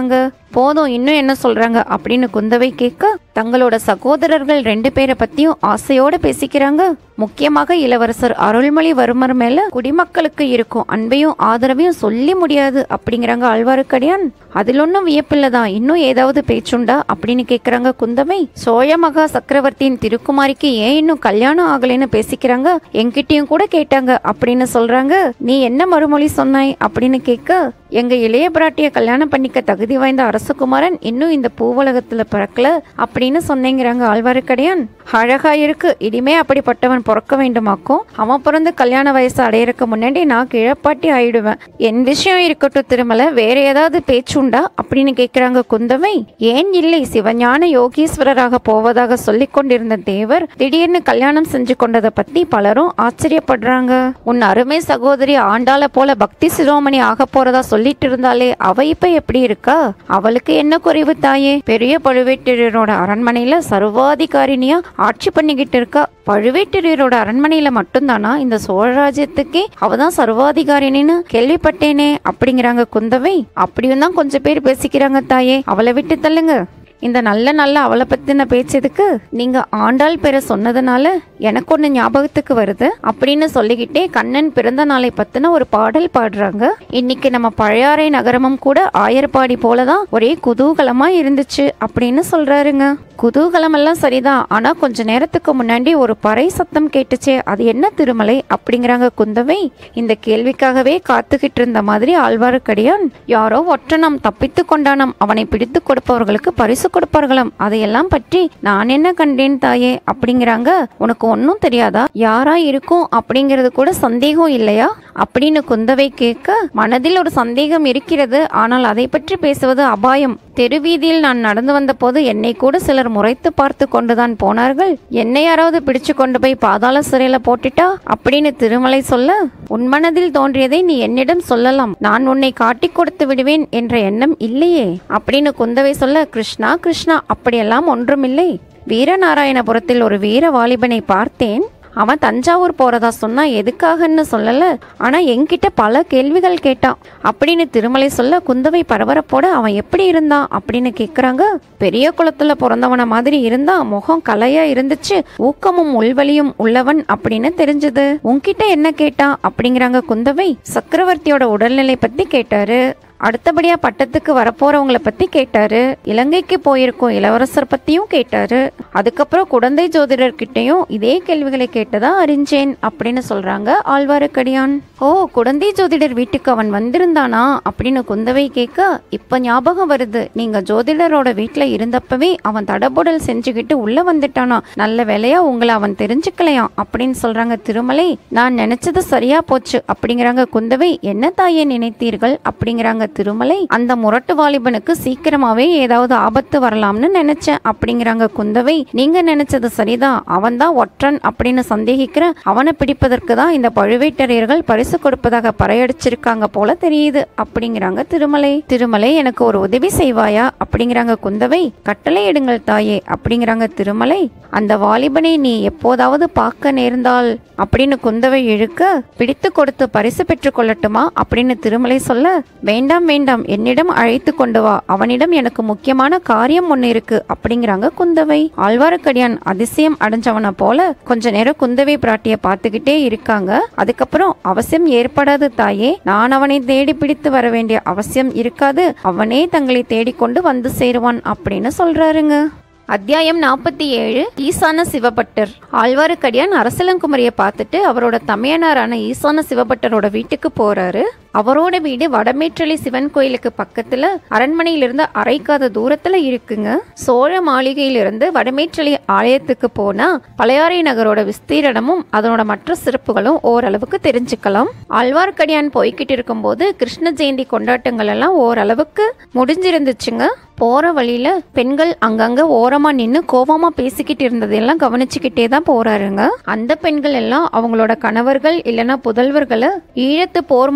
போதும் இன்னும் என்ன சொல்றாங்க அப்படின்னு குந்தவை கேட்க தங்களோட சகோதரர்கள் ரெண்டு பேரை பத்தியும் ஆசையோட பேசிக்கிறாங்க முக்கியமாக இளவரசர் அருள்மொழிவர்மர் மேல குடிமக்களுக்கு இருக்கும் அன்பையும் ஆதரவையும் சொல்லி முடியாது அப்படிங்கிறாங்க ஆழ்வாருக்கடியான் அதில் ஒன்றும் வியப்பில்லைதான் இன்னும் ஏதாவது பேச்சுண்டா அப்படின்னு கேட்குறாங்க குந்தவை சோழ மகா சக்கரவர்த்தியின் திருக்குமாரிக்கு ஏன் இன்னும் கல்யாணம் ஆகலைன்னு பேசிக்கிறாங்க என்கிட்டயும் கூட கேட்டாங்க அப்படின்னு சொல்றாங்க நீ என்ன மறுமொழி சொன்னாய் அப்படின்னு கேட்க எங்க இளைய பிராட்டிய கல்யாணம் பண்ணிக்க தகுதி வாய்ந்த அரசகுமாரன் இன்னும் இந்த பூவுலகத்துல பிறக்கல அப்படின்னு சொன்னேங்கிறாங்க ஆழ்வாருக்கடியான் அழகா இருக்கு இனிமே அப்படிப்பட்டவன் பிறக்க வேண்டுமாக்கும் அவன் பிறந்து கல்யாண வயசு அடையறக்கு முன்னாடி நான் கிழப்பாட்டி ஆயிடுவேன் என் விஷயம் இருக்கட்டும் திருமலை வேற ஏதாவது பேச்சுண்டா அப்படின்னு கேக்குறாங்க குந்தவை ஏன் இல்லை சிவஞான யோகீஸ்வரராக போவதாக சொல்லிக் கொண்டிருந்த தேவர் திடீர்னு கல்யாணம் செஞ்சு கொண்டதை பத்தி பலரும் ஆச்சரியப்படுறாங்க உன் அருமை சகோதரி ஆண்டாள போல பக்தி சிரோமணி ஆக போறதா சொல்லிட்டு இருந்தாலே அவ இப்ப எப்படி இருக்கா அவளுக்கு என்ன குறைவு தாயே பெரிய பழுவேட்டரையரோட அரண்மனையில சர்வாதிகாரினியா ஆட்சி பண்ணிக்கிட்டு இருக்கா பழுவேட்டரையரோட அரண்மனையில மட்டும்தானா இந்த சோழராஜ்யத்துக்கே அவதான் சர்வாதிகாரினின்னு கேள்விப்பட்டேனே அப்படிங்கிறாங்க குந்தவை அப்படியும் தான் கொஞ்சம் பேர் பேசிக்கிறாங்க தாயே அவளை விட்டு தள்ளுங்க இந்த நல்ல நல்ல அவளை பத்தின பேச்சதுக்கு நீங்க ஆண்டாள் பேரை சொன்னதுனால எனக்கு ஒண்ணு ஞாபகத்துக்கு வருது அப்படின்னு சொல்லிக்கிட்டே கண்ணன் பிறந்த நாளை பத்தின ஒரு பாடல் பாடுறாங்க இன்னைக்கு நம்ம பழையாறை நகரமும் கூட ஆயர்பாடி போலதான் ஒரே குதூகலமா இருந்துச்சு அப்படின்னு சொல்றாருங்க குதூகலம் எல்லாம் சரிதான் ஆனா கொஞ்ச நேரத்துக்கு முன்னாடி ஒரு பறை சத்தம் கேட்டுச்சே அது என்ன திருமலை அப்படிங்கிறாங்க குந்தவை இந்த கேள்விக்காகவே காத்துக்கிட்டு இருந்த மாதிரி ஆழ்வாருக்கடியான் யாரோ ஒற்றனம் தப்பித்து கொண்டானாம் அவனை பிடித்து கொடுப்பவர்களுக்கு பரிசு கொடுப்பார்களாம் அதையெல்லாம் பற்றி நான் என்ன கண்டேன் தாயே அப்படிங்கிறாங்க உனக்கு ஒன்றும் தெரியாதா யாரா இருக்கும் அப்படிங்கிறது கூட சந்தேகம் இல்லையா அப்படின்னு குந்தவை கேட்க மனதில் ஒரு சந்தேகம் இருக்கிறது ஆனால் அதை பற்றி பேசுவது அபாயம் தெருவீதியில் நான் நடந்து வந்த போது என்னை கூட சிலர் முறைத்து பார்த்து கொண்டுதான் போனார்கள் என்னை யாராவது பிடிச்சு கொண்டு போய் பாதாள சிறையில போட்டுட்டா அப்படின்னு திருமலை சொல்ல உன் மனதில் தோன்றியதை நீ என்னிடம் சொல்லலாம் நான் உன்னை காட்டிக் கொடுத்து விடுவேன் என்ற எண்ணம் இல்லையே அப்படின்னு குந்தவை சொல்ல கிருஷ்ணா கிருஷ்ணா அப்படியெல்லாம் ஒன்றுமில்லை வீரநாராயணபுரத்தில் ஒரு வீர வாலிபனை பார்த்தேன் அவன் தஞ்சாவூர் போறதா சொன்னா எதுக்காகன்னு சொல்லல ஆனா என்கிட்ட பல கேள்விகள் கேட்டான் அப்படின்னு திருமலை சொல்ல குந்தவை பரபரப்போட அவன் எப்படி இருந்தான் அப்படின்னு கேக்குறாங்க பெரிய குளத்துல பிறந்தவன மாதிரி இருந்தா முகம் கலையா இருந்துச்சு ஊக்கமும் உள்வலியும் உள்ளவன் அப்படின்னு தெரிஞ்சது உன்கிட்ட என்ன கேட்டான் அப்படிங்கிறாங்க குந்தவை சக்கரவர்த்தியோட உடல்நிலை பத்தி கேட்டாரு அடுத்தபடியா பட்டத்துக்கு வரப்போறவங்கள பத்தி கேட்டாரு இலங்கைக்கு போயிருக்கும் இளவரசர் பத்தியும் கேட்டாரு அதுக்கப்புறம் குடந்தை ஜோதிடர் கிட்டயும் இதே கேள்விகளை கேட்டதா அறிஞ்சேன் அப்படின்னு சொல்றாங்க ஆழ்வாருக்கடியான் ஓ குடந்தை ஜோதிடர் வீட்டுக்கு அவன் வந்திருந்தானா அப்படின்னு குந்தவை கேட்க இப்ப ஞாபகம் வருது நீங்க ஜோதிடரோட வீட்டுல இருந்தப்பவே அவன் தடபுடல் செஞ்சுக்கிட்டு உள்ள வந்துட்டானா நல்ல வேலையா உங்களை அவன் தெரிஞ்சுக்கலையாம் அப்படின்னு சொல்றாங்க திருமலை நான் நினைச்சது சரியா போச்சு அப்படிங்கிறாங்க குந்தவை என்ன தாயே நினைத்தீர்கள் அப்படிங்கிறாங்க திருமலை அந்த முரட்டு வாலிபனுக்கு சீக்கிரமாவே ஏதாவது ஆபத்து வரலாம்னு நினைச்சேன் அப்படிங்கிறாங்க குந்தவை நீங்க நினைச்சது சரிதான் அவன் தான் ஒற்றன் அப்படின்னு சந்தேகிக்கிற அவனை பிடிப்பதற்கு தான் இந்த பழுவேட்டரையர்கள் பரிசு கொடுப்பதாக பறையடிச்சிருக்காங்க போல தெரியுது அப்படிங்கிறாங்க திருமலை திருமலை எனக்கு ஒரு உதவி செய்வாயா அப்படிங்கிறாங்க குந்தவை கட்டளை எடுங்கள் தாயே அப்படிங்கிறாங்க திருமலை அந்த வாலிபனை நீ எப்போதாவது பார்க்க நேர்ந்தால் அப்படின்னு குந்தவை இழுக்க பிடித்து கொடுத்து பரிசு பெற்றுக் கொள்ளட்டுமா அப்படின்னு திருமலை சொல்ல வேண்டாம் வேண்டாம் என்னிடம் அழைத்து கொண்டு வா அவனிடம் எனக்கு முக்கியமான காரியம் ஒண்ணு இருக்கு அப்படிங்கிறாங்க குந்தவை ஆழ்வாருக்கடியான் அதிசயம் அடைஞ்சவன போல கொஞ்ச நேரம் குந்தவை பிராட்டிய பார்த்துக்கிட்டே இருக்காங்க அதுக்கப்புறம் அவசியம் ஏற்படாது தாயே நான் அவனை தேடி பிடித்து வர வேண்டிய அவசியம் இருக்காது அவனே தங்களை தேடிக்கொண்டு வந்து சேருவான் அப்படின்னு சொல்றாருங்க அத்தியாயம் நாற்பத்தி ஏழு ஈசான சிவபட்டர் ஆழ்வாருக்கடியான் அரசலங்குமரியை பார்த்துட்டு அவரோட தமையனாரான ஈசான சிவபட்டரோட வீட்டுக்கு போறாரு அவரோட வீடு வடமேற்றலி சிவன் கோயிலுக்கு பக்கத்துல அரண்மனையிலிருந்து அரைக்காத தூரத்துல இருக்குங்க சோழ மாளிகையிலிருந்து வடமேற்றலி ஆலயத்துக்கு போனா பழையாறை நகரோட விஸ்தீரணமும் அதனோட மற்ற சிறப்புகளும் ஓரளவுக்கு தெரிஞ்சுக்கலாம் ஆழ்வார்க்கடியான் போய்கிட்டு இருக்கும்போது கிருஷ்ண ஜெயந்தி கொண்டாட்டங்கள் எல்லாம் ஓரளவுக்கு முடிஞ்சிருந்துச்சுங்க போற வழியில பெண்கள் அங்கங்க ஓரமா நின்னு கோவமா பேசிக்கிட்டு இருந்ததெல்லாம் கவனிச்சுக்கிட்டே தான் போறாருங்க அந்த பெண்கள் எல்லாம் அவங்களோட கணவர்கள் இல்லனா புதல்வர்களை ஈழத்து போர் முனைக்கு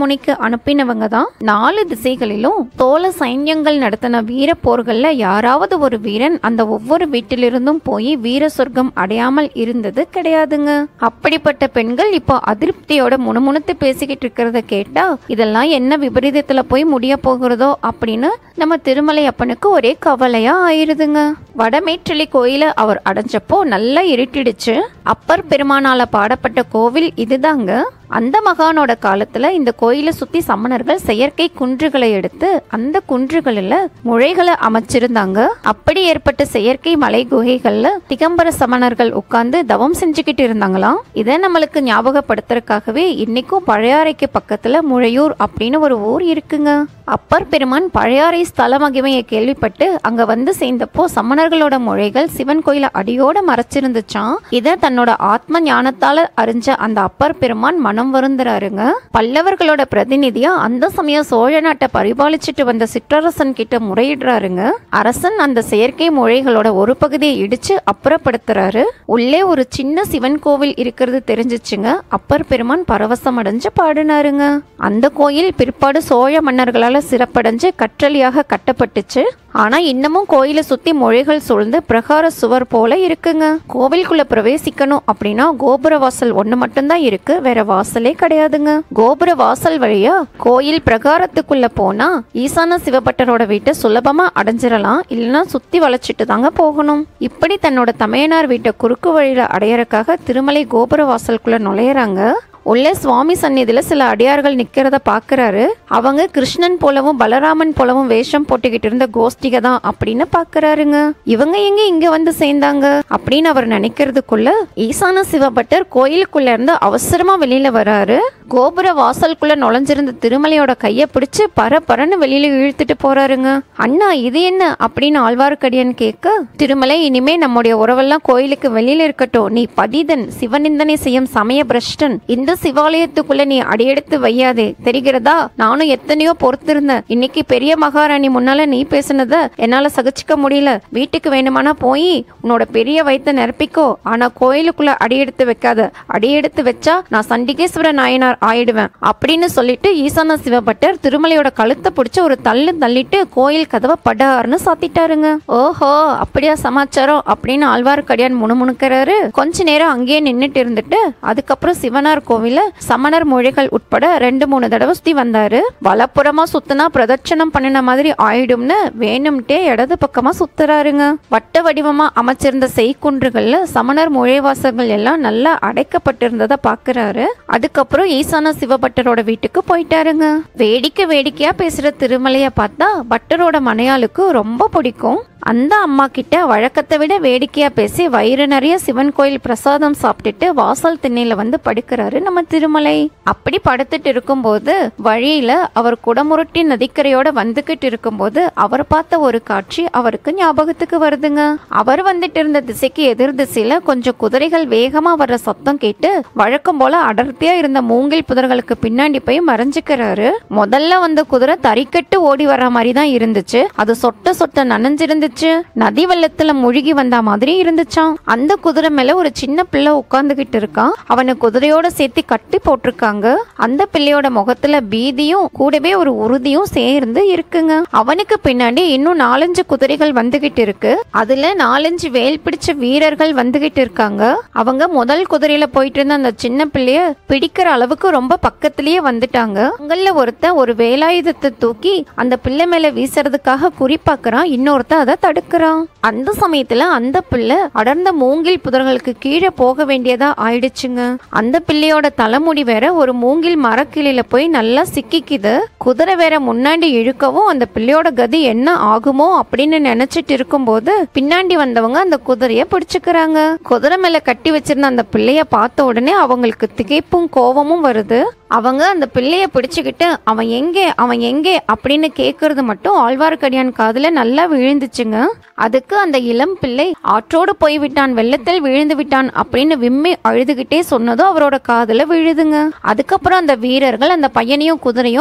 அனுப்பினவங்க தான் நாலு திசைகளிலும் தோல சைன்யங்கள் நடத்தின வீர போர்கள்ல யாராவது ஒரு வீரன் அந்த ஒவ்வொரு வீட்டிலிருந்தும் போய் வீர சொர்க்கம் அடையாமல் இருந்தது கிடையாதுங்க அப்படிப்பட்ட பெண்கள் இப்போ அதிருப்தியோட முணுமுணுத்து பேசிக்கிட்டு இருக்கிறத கேட்டா இதெல்லாம் என்ன விபரீதத்துல போய் முடிய போகிறதோ அப்படின்னு நம்ம திருமலை அப்பனுக்கு ஒரே கவலையா ஆயிருதுங்க வடமேற்றலி கோயில அவர் அடைஞ்சப்போ நல்லா இருட்டிடுச்சு அப்பர் பெருமானால பாடப்பட்ட கோவில் இதுதாங்க அந்த மகானோட காலத்துல இந்த கோயிலை சுத்தி சமணர்கள் செயற்கை குன்றுகளை எடுத்து அந்த குன்றுகளில் முழைகளை அமைச்சிருந்தாங்க அப்படி ஏற்பட்ட செயற்கை மலை குகைகள்ல திகம்பர சமணர்கள் உட்கார்ந்து தவம் செஞ்சுக்கிட்டு இருந்தாங்களாம் இதை நம்மளுக்கு ஞாபகப்படுத்துறதுக்காகவே இன்னைக்கும் பழையாறைக்கு பக்கத்துல முழையூர் அப்படின்னு ஒரு ஊர் இருக்குங்க அப்பர் பெருமான் பழையாறை ஸ்தல மகிமையை கேள்விப்பட்டு அங்க வந்து சேர்ந்தப்போ சமணர்களோட முழைகள் சிவன் கோயில அடியோட மறைச்சிருந்துச்சாம் இத தன்னோட ஆத்ம ஞானத்தால அறிஞ்ச அந்த அப்பர் பெருமான் மனம் வருந்துறாருங்க பல்லவர்களோட பிரதிநிதியா அந்த சமயம் சோழ நாட்டை பரிபாலிச்சுட்டு வந்த சிற்றரசன் கிட்ட முறையிடுறாருங்க அரசன் அந்த செயற்கை முழைகளோட ஒரு பகுதியை இடிச்சு அப்புறப்படுத்துறாரு உள்ளே ஒரு சின்ன சிவன் கோவில் இருக்கிறது தெரிஞ்சிச்சுங்க அப்பர் பெருமான் பரவசம் அடைஞ்சு பாடினாருங்க அந்த கோயில் பிற்பாடு சோழ மன்னர்களால சிறப்படைஞ்சு கற்றளியாக கட்டப்பட்டுச்சு ஆனா இன்னமும் கோயிலை சுத்தி மொழிகள் சூழ்ந்து பிரகார சுவர் போல இருக்குங்க கோவிலுக்குள்ள பிரவேசிக்கணும் அப்படின்னா கோபுர வாசல் ஒண்ணு மட்டும்தான் இருக்கு வேற வாசலே கிடையாதுங்க கோபுர வாசல் வழியா கோயில் பிரகாரத்துக்குள்ள போனா ஈசான சிவபட்டரோட வீட்டை சுலபமா அடைஞ்சிடலாம் இல்லைன்னா சுத்தி வளைச்சிட்டு தாங்க போகணும் இப்படி தன்னோட தமையனார் வீட்டை குறுக்கு வழியில அடையறக்காக திருமலை கோபுர வாசலுக்குள்ள நுழையறாங்க உள்ள சுவாமி சந்நிதியில சில அடியார்கள் நிக்கிறத பாக்குறாரு அவங்க கிருஷ்ணன் போலவும் பலராமன் போலவும் வேஷம் போட்டுக்கிட்டு இருந்த கோஷ்டிக தான் அப்படின்னு பாக்குறாருங்க இவங்க எங்க இங்க வந்து சேர்ந்தாங்க அப்படின்னு அவர் நினைக்கிறதுக்குள்ள ஈசான சிவபட்டர் கோயிலுக்குள்ள இருந்து அவசரமா வெளியில வராரு கோபுர வாசலுக்குள்ள நுழைஞ்சிருந்த திருமலையோட கைய பிடிச்சு பரபரன்னு வெளியில இழுத்துட்டு போறாருங்க அண்ணா இது என்ன அப்படின்னு ஆழ்வார்க்கடியான் கேட்க திருமலை இனிமே நம்முடைய உறவெல்லாம் கோயிலுக்கு வெளியில இருக்கட்டும் நீ பதிதன் சிவநிந்தனை செய்யும் சமய பிரஷ்டன் இந்த சிவாலயத்துக்குள்ள நீ அடியெடுத்து வையாதே தெரிகிறதா நானும் எத்தனையோ பொறுத்திருந்தேன் இன்னைக்கு பெரிய மகாராணி முன்னால நீ பேசுனத என்னால சகிச்சுக்க முடியல வீட்டுக்கு வேணுமானா போய் உன்னோட பெரிய வயித்தை நிரப்பிக்கோ ஆனா கோயிலுக்குள்ள அடியெடுத்து வைக்காத அடியெடுத்து வச்சா நான் சண்டிகேஸ்வர நாயனார் ஆயிடுவேன் அப்படின்னு சொல்லிட்டு ஈசான சிவபட்டர் திருமலையோட கழுத்தை பிடிச்சு ஒரு தள்ளு தள்ளிட்டு கோயில் கதவை படார்னு சாத்திட்டாருங்க ஓஹோ அப்படியா சமாச்சாரம் அப்படின்னு ஆழ்வார்க்கடியான் முணுமுணுக்கிறாரு கொஞ்ச நேரம் அங்கேயே நின்னுட்டு இருந்துட்டு அதுக்கப்புறம் சிவனார் கோவில சமணர் மொழிகள் உட்பட ரெண்டு மூணு தடவை சுத்தி வந்தாரு வலப்புறமா சுத்தினா பிரதட்சணம் பண்ணின மாதிரி ஆயிடும்னு வேணும்ட்டே இடது பக்கமா சுத்துறாருங்க வட்ட வடிவமா அமைச்சிருந்த செய்குன்றுகள்ல சமணர் மொழிவாசகங்கள் எல்லாம் நல்லா அடைக்கப்பட்டிருந்ததை பாக்குறாரு அதுக்கப்புறம் ஈசான சிவபட்டரோட வீட்டுக்கு போயிட்டாருங்க வேடிக்கை வேடிக்கையா பேசுற திருமலைய பார்த்தா பட்டரோட மனையாளுக்கு ரொம்ப பிடிக்கும் அந்த அம்மா கிட்ட வழக்கத்தை விட வேடிக்கையா பேசி வயிறு நிறைய சிவன் கோயில் பிரசாதம் சாப்பிட்டுட்டு வாசல் திண்ணையில வந்து படுக்கிறாரு நம்ம திருமலை அப்படி படுத்துட்டு இருக்கும்போது வழியில அவர் குடமுருட்டி நதிக்கரையோட வந்துகிட்டு இருக்கும்போது அவர் பார்த்த ஒரு காட்சி அவருக்கு ஞாபகத்துக்கு வருதுங்க அவர் வந்துட்டு இருந்த திசைக்கு எதிர் திசையில கொஞ்சம் குதிரைகள் வேகமா வர்ற சத்தம் கேட்டு வழக்கம் போல அடர்த்தியா இருந்த மூங்கில் புதர்களுக்கு பின்னாடி போய் மறைஞ்சுக்கிறாரு முதல்ல வந்த குதிரை தறிக்கட்டு ஓடி வர்ற மாதிரி தான் இருந்துச்சு அது சொட்ட சொட்ட நனைஞ்சிருந்துச்சு நதி வெள்ளத்துல முழுகி வந்த மாதிரி இருந்துச்சாம் அந்த குதிரை மேல ஒரு சின்ன பிள்ளை உட்கார்ந்துகிட்டு இருக்கான் அவனை குதிரையோட சேர்த்து கட்டி போட்டிருக்காங்க அந்த பிள்ளையோட முகத்துல பீதியும் கூடவே ஒரு உறுதியும் சேர்ந்து இருக்குங்க அவனுக்கு பின்னாடி இன்னும் நாலஞ்சு குதிரைகள் வந்துகிட்டு இருக்கு அதுல நாலஞ்சு வேல் பிடிச்ச வீரர்கள் வந்துகிட்டு இருக்காங்க அவங்க முதல் குதிரையில போயிட்டு இருந்த அந்த சின்ன பிள்ளைய பிடிக்கிற அளவுக்கு ரொம்ப பக்கத்திலேயே வந்துட்டாங்க அவங்கள ஒருத்தன் ஒரு வேலாயுதத்தை தூக்கி அந்த பிள்ளை மேல வீசுறதுக்காக குறிப்பாக்குறான் இன்னொருத்தன் அதை தடுக்கிறான் அந்த சமயத்துல அந்த பிள்ளை அடர்ந்த மூங்கில் புதர்களுக்கு கீழே போக வேண்டியதா ஆயிடுச்சுங்க அந்த பிள்ளையோட தலைமுடி வேற ஒரு மூங்கில் மரக்கிளையில போய் நல்லா சிக்கிக்குது குதிரை வேற முன்னாடி இழுக்கவும் அந்த பிள்ளையோட கதி என்ன ஆகுமோ அப்படின்னு நினைச்சிட்டு இருக்கும்போது பின்னாடி வந்தவங்க அந்த குதிரைய பிடிச்சுக்கிறாங்க குதிரை மேல கட்டி வச்சிருந்த அந்த பிள்ளைய பார்த்த உடனே அவங்களுக்கு திகைப்பும் கோவமும் வருது அவங்க அந்த பிள்ளைய பிடிச்சுக்கிட்டு அவன் எங்கே அவன் எங்கே அப்படின்னு கேட்கறது மட்டும் ஆழ்வார்க்கடியான் காதுல நல்லா விழுந்துச்சுங்க அதுக்கு அந்த இளம் பிள்ளை ஆற்றோடு போய்விட்டான் வெள்ளத்தில் விழுந்து விட்டான் அப்படின்னு விம்மி அழுதுகிட்டே சொன்னதும் அவரோட காதுல விழுதுங்க அதுக்கப்புறம் அந்த வீரர்கள் அந்த பையனையும் குதிரையும் அவங்க கூட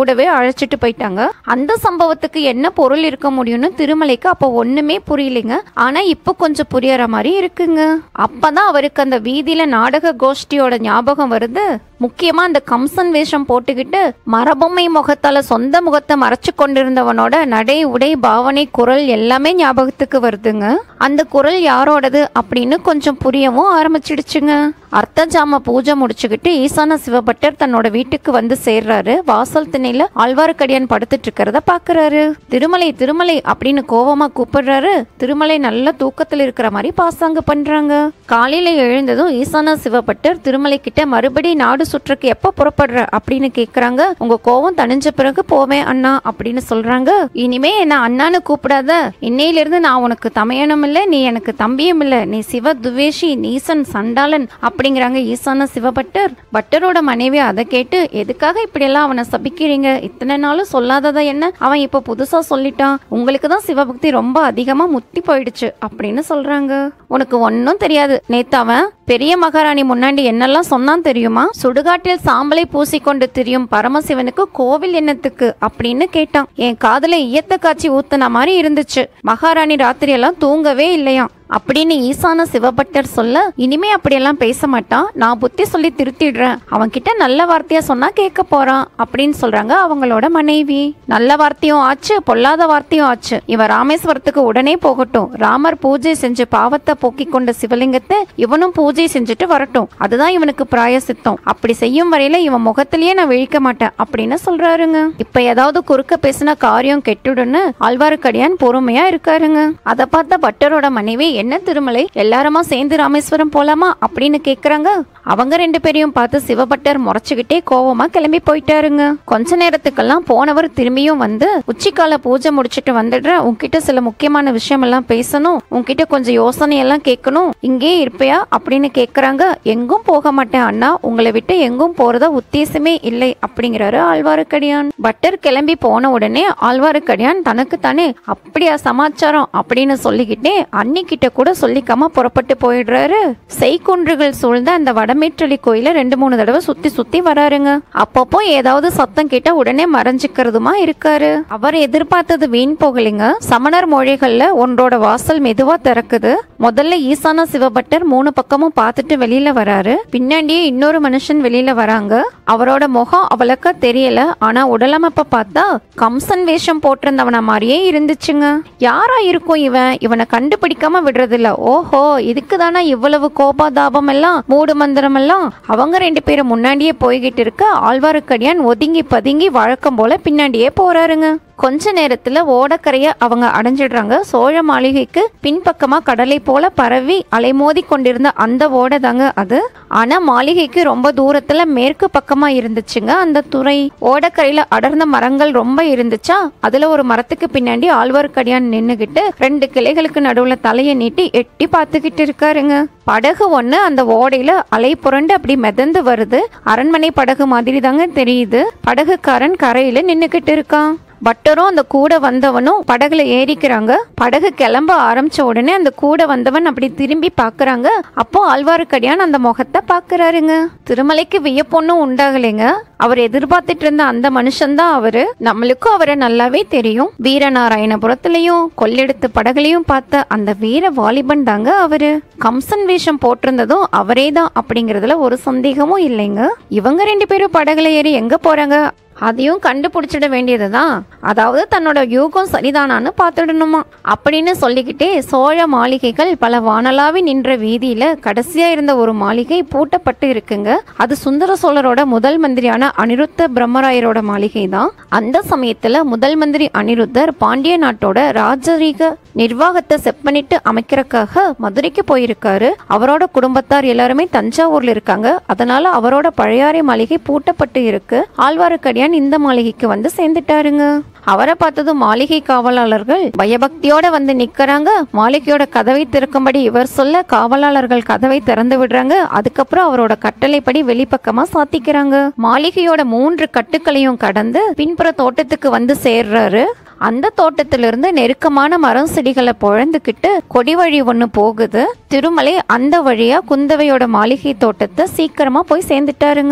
கூடவே அழைச்சிட்டு போயிட்டாங்க அந்த சம்பவத்துக்கு என்ன பொருள் இருக்க முடியும்னு திருமலைக்கு அப்போ ஒண்ணுமே புரியலைங்க ஆனா இப்போ கொஞ்சம் புரியற மாதிரி இருக்குங்க அப்பதான் அவருக்கு அந்த வீதியில நாடக கோஷ்டியோட ஞாபகம் வருது முக்கியமா அந்த கம்சன் வேஷம் போட்டுக்கிட்டு மரபொம்மை முகத்தால சொந்த முகத்தை மறைச்சு கொண்டிருந்தவனோட நடை உடை பாவனை குரல் எல்லாமே ஞாபகத்துக்கு வருதுங்க அந்த குரல் யாரோடது அப்படின்னு கொஞ்சம் புரியவும் ஆரம்பிச்சிடுச்சுங்க அர்த்த ஜாம பூஜை முடிச்சுக்கிட்டு ஈசான சிவபட்டர் தன்னோட வீட்டுக்கு வந்து சேர்றாரு வாசல் திணையில ஆழ்வார்க்கடியான் படுத்துட்டு இருக்கிறத பாக்குறாரு திருமலை திருமலை அப்படின்னு கோவமா கூப்பிடுறாரு திருமலை நல்ல தூக்கத்துல இருக்கிற மாதிரி பாசாங்க பண்றாங்க காலையில எழுந்ததும் ஈசான சிவபட்டர் திருமலை கிட்ட மறுபடி நாடு சுற்றுக்கு எப்ப புறப்படுற அப்படின்னு கேக்குறாங்க உங்க கோவம் தணிஞ்ச பிறகு போவேன் அண்ணா அப்படின்னு சொல்றாங்க இனிமே என்ன அண்ணான்னு கூப்பிடாத இன்னையில இருந்து நான் உனக்கு தமையனும் இல்ல நீ எனக்கு தம்பியும் இல்ல நீ சிவ துவேஷி நீசன் சண்டாளன் அப்படிங்கிறாங்க ஈசான சிவபட்டர் பட்டரோட மனைவி அதை கேட்டு எதுக்காக இப்படியெல்லாம் அவனை சபிக்கிறீங்க இத்தனை நாளும் சொல்லாததா என்ன அவன் இப்ப புதுசா சொல்லிட்டான் உங்களுக்கு தான் சிவபக்தி ரொம்ப அதிகமா முத்தி போயிடுச்சு அப்படின்னு சொல்றாங்க உனக்கு ஒன்னும் தெரியாது நேத்து அவன் பெரிய மகாராணி முன்னாடி என்னெல்லாம் சொன்னான் தெரியுமா சுடுகாட்டில் சாம்பலை பூசிக்கொண்டு திரியும் பரமசிவனுக்கு கோவில் என்னத்துக்கு அப்படின்னு கேட்டான் என் காதுல ஈயத்த காய்ச்சி ஊத்துன மாதிரி இருந்துச்சு மகாராணி ராத்திரி எல்லாம் தூங்கவே இல்லையாம் அப்படின்னு ஈசான சிவபட்டர் சொல்ல இனிமே அப்படியெல்லாம் பேச மாட்டான் நான் புத்தி சொல்லி திருத்திடுறேன் அவன்கிட்ட நல்ல வார்த்தையா சொன்னா கேட்க போறான் அப்படின்னு சொல்றாங்க அவங்களோட மனைவி நல்ல வார்த்தையும் ஆச்சு பொல்லாத வார்த்தையும் ஆச்சு இவன் ராமேஸ்வரத்துக்கு உடனே போகட்டும் ராமர் பூஜை செஞ்சு பாவத்தை போக்கிக் கொண்ட சிவலிங்கத்தை இவனும் பூஜை செஞ்சுட்டு வரட்டும் அதுதான் இவனுக்கு பிராயசித்தம் அப்படி செய்யும் வரையில இவன் முகத்திலேயே நான் விழிக்க மாட்டேன் அப்படின்னு சொல்றாருங்க இப்ப ஏதாவது குறுக்க பேசின காரியம் கெட்டுடுன்னு ஆழ்வார்க்கடியான் பொறுமையா இருக்காருங்க அதை பார்த்த பட்டரோட மனைவி என்ன திருமலை எல்லாருமா சேர்ந்து ராமேஸ்வரம் போலாமா அப்படின்னு கேக்குறாங்க அவங்க ரெண்டு பேரையும் பார்த்து சிவபட்டர் முறைச்சுக்கிட்டே கோவமா கிளம்பி போயிட்டாருங்க கொஞ்ச நேரத்துக்கெல்லாம் போனவர் திரும்பியும் வந்து உச்சிக்கால பூஜை முடிச்சிட்டு வந்துடுற உன்கிட்ட சில முக்கியமான விஷயம் எல்லாம் பேசணும் உன்கிட்ட கொஞ்சம் யோசனை எல்லாம் கேட்கணும் இங்கே இருப்பியா அப்படின்னு கேக்குறாங்க எங்கும் போக மாட்டேன் அண்ணா உங்களை விட்டு எங்கும் போறதா உத்தேசமே இல்லை அப்படிங்கிறாரு ஆழ்வாருக்கடியான் பட்டர் கிளம்பி போன உடனே ஆழ்வாருக்கடியான் தனக்கு தானே அப்படியா சமாச்சாரம் அப்படின்னு சொல்லிக்கிட்டே அன்னிக்கிட்ட கூட சொல்லிக்காம புறப்பட்டு போயிடுறாரு செய்குன்றுகள் சூழ்ந்த அந்த வடமேற்றலி கோயில ரெண்டு மூணு தடவை சுத்தி சுத்தி வராருங்க அப்பப்போ ஏதாவது சத்தம் கேட்டா உடனே மறைஞ்சுக்கிறதுமா இருக்காரு அவர் எதிர்பார்த்தது வீண் போகலைங்க சமணர் மொழிகள்ல ஒன்றோட வாசல் மெதுவா திறக்குது முதல்ல ஈசான சிவபட்டர் மூணு பக்கமும் பார்த்துட்டு வெளியில வராரு பின்னாடியே இன்னொரு மனுஷன் வெளியில வராங்க அவரோட முகம் அவளுக்கு தெரியல ஆனா உடலமைப்ப பார்த்தா கம்சன் வேஷம் போட்டிருந்தவன மாதிரியே இருந்துச்சுங்க யாரா இருக்கும் இவன் இவனை கண்டுபிடிக்காம விடுறதில்ல ஓஹோ இதுக்கு தானே இவ்வளவு கோபாதாபம் எல்லாம் மூடு மந்திரம் எல்லாம் அவங்க ரெண்டு பேரும் முன்னாடியே போய்கிட்டு இருக்க ஆழ்வாருக்கடியான் ஒதுங்கி பதுங்கி வழக்கம் போல பின்னாடியே போறாருங்க கொஞ்ச நேரத்துல ஓடக்கரைய அவங்க அடைஞ்சிடுறாங்க சோழ மாளிகைக்கு பின்பக்கமா கடலை போல பரவி அலைமோதி கொண்டிருந்த அந்த ஓடை தாங்க அது ஆனா மாளிகைக்கு ரொம்ப தூரத்துல மேற்கு பக்கமா இருந்துச்சுங்க அந்த துறை ஓடக்கரையில அடர்ந்த மரங்கள் ரொம்ப இருந்துச்சா அதுல ஒரு மரத்துக்கு பின்னாடி ஆழ்வார்க்கடியான் நின்னுகிட்டு ரெண்டு கிளைகளுக்கு நடுவுல தலையை நீட்டி எட்டி பார்த்துக்கிட்டு இருக்காருங்க படகு ஒண்ணு அந்த ஓடையில அலை புரண்டு அப்படி மிதந்து வருது அரண்மனை படகு மாதிரி தாங்க தெரியுது படகுக்காரன் கரையில நின்னுகிட்டு இருக்கான் பட்டரும் அந்த கூட வந்தவனும் படகுல ஏறிக்கிறாங்க படகு கிளம்ப ஆரம்பிச்ச உடனே அந்த கூட வந்தவன் அப்படி திரும்பி பாக்குறாங்க அப்போ ஆழ்வாருக்கடியான் அந்த முகத்தை பாக்குறாருங்க திருமலைக்கு வியப்பொன்னும் உண்டாகலைங்க அவர் எதிர்பார்த்துட்டு இருந்த அந்த மனுஷன்தான் அவரு நம்மளுக்கும் அவரை நல்லாவே தெரியும் வீரநாராயணபுரத்திலையும் கொள்ளெடுத்து படகுலையும் பார்த்த அந்த வீர வாலிபன் தாங்க அவரு கம்சன் வேஷம் போட்டிருந்ததும் அவரே தான் அப்படிங்கறதுல ஒரு சந்தேகமும் இல்லைங்க இவங்க ரெண்டு பேரும் படகுல ஏறி எங்க போறாங்க அதையும் கண்டுபிடிச்சிட வேண்டியதுதான் அதாவது தன்னோட யூகம் சரிதானான்னு பார்த்துடணுமா அப்படின்னு சொல்லிக்கிட்டே சோழ மாளிகைகள் பல வானலாவி நின்ற வீதியில கடைசியா இருந்த ஒரு மாளிகை பூட்டப்பட்டு இருக்குங்க அது சுந்தர சோழரோட முதல் மந்திரியான அனிருத்த பிரம்மராயரோட மாளிகை தான் அந்த சமயத்துல முதல் மந்திரி அனிருத்தர் பாண்டிய நாட்டோட ராஜரீக நிர்வாகத்தை செப்பனிட்டு அமைக்கிறதுக்காக மதுரைக்கு போயிருக்காரு அவரோட குடும்பத்தார் எல்லாருமே தஞ்சாவூர்ல இருக்காங்க அதனால அவரோட பழையாறை மாளிகை பூட்டப்பட்டு இருக்கு ஆழ்வாருக்கடியான் இந்த மாளிகைக்கு வந்து சேர்ந்துட்டாருங்க அவரை பார்த்ததும் மாளிகை காவலாளர்கள் பயபக்தியோட வந்து நிக்கறாங்க மாளிகையோட கதவை திறக்கும்படி இவர் சொல்ல காவலாளர்கள் கதவை திறந்து விடுறாங்க அதுக்கப்புறம் அவரோட கட்டளைப்படி வெளிப்பக்கமா சாத்திக்கிறாங்க மாளிகையோட மூன்று கட்டுக்களையும் கடந்து பின்புற தோட்டத்துக்கு வந்து சேர்றாரு அந்த தோட்டத்திலிருந்து நெருக்கமான மரம் செடிகளை பொழந்துக்கிட்டு கொடி வழி ஒண்ணு போகுது திருமலை அந்த வழியா குந்தவையோட மாளிகை தோட்டத்தை சீக்கிரமா போய் சேர்ந்துட்டாருங்க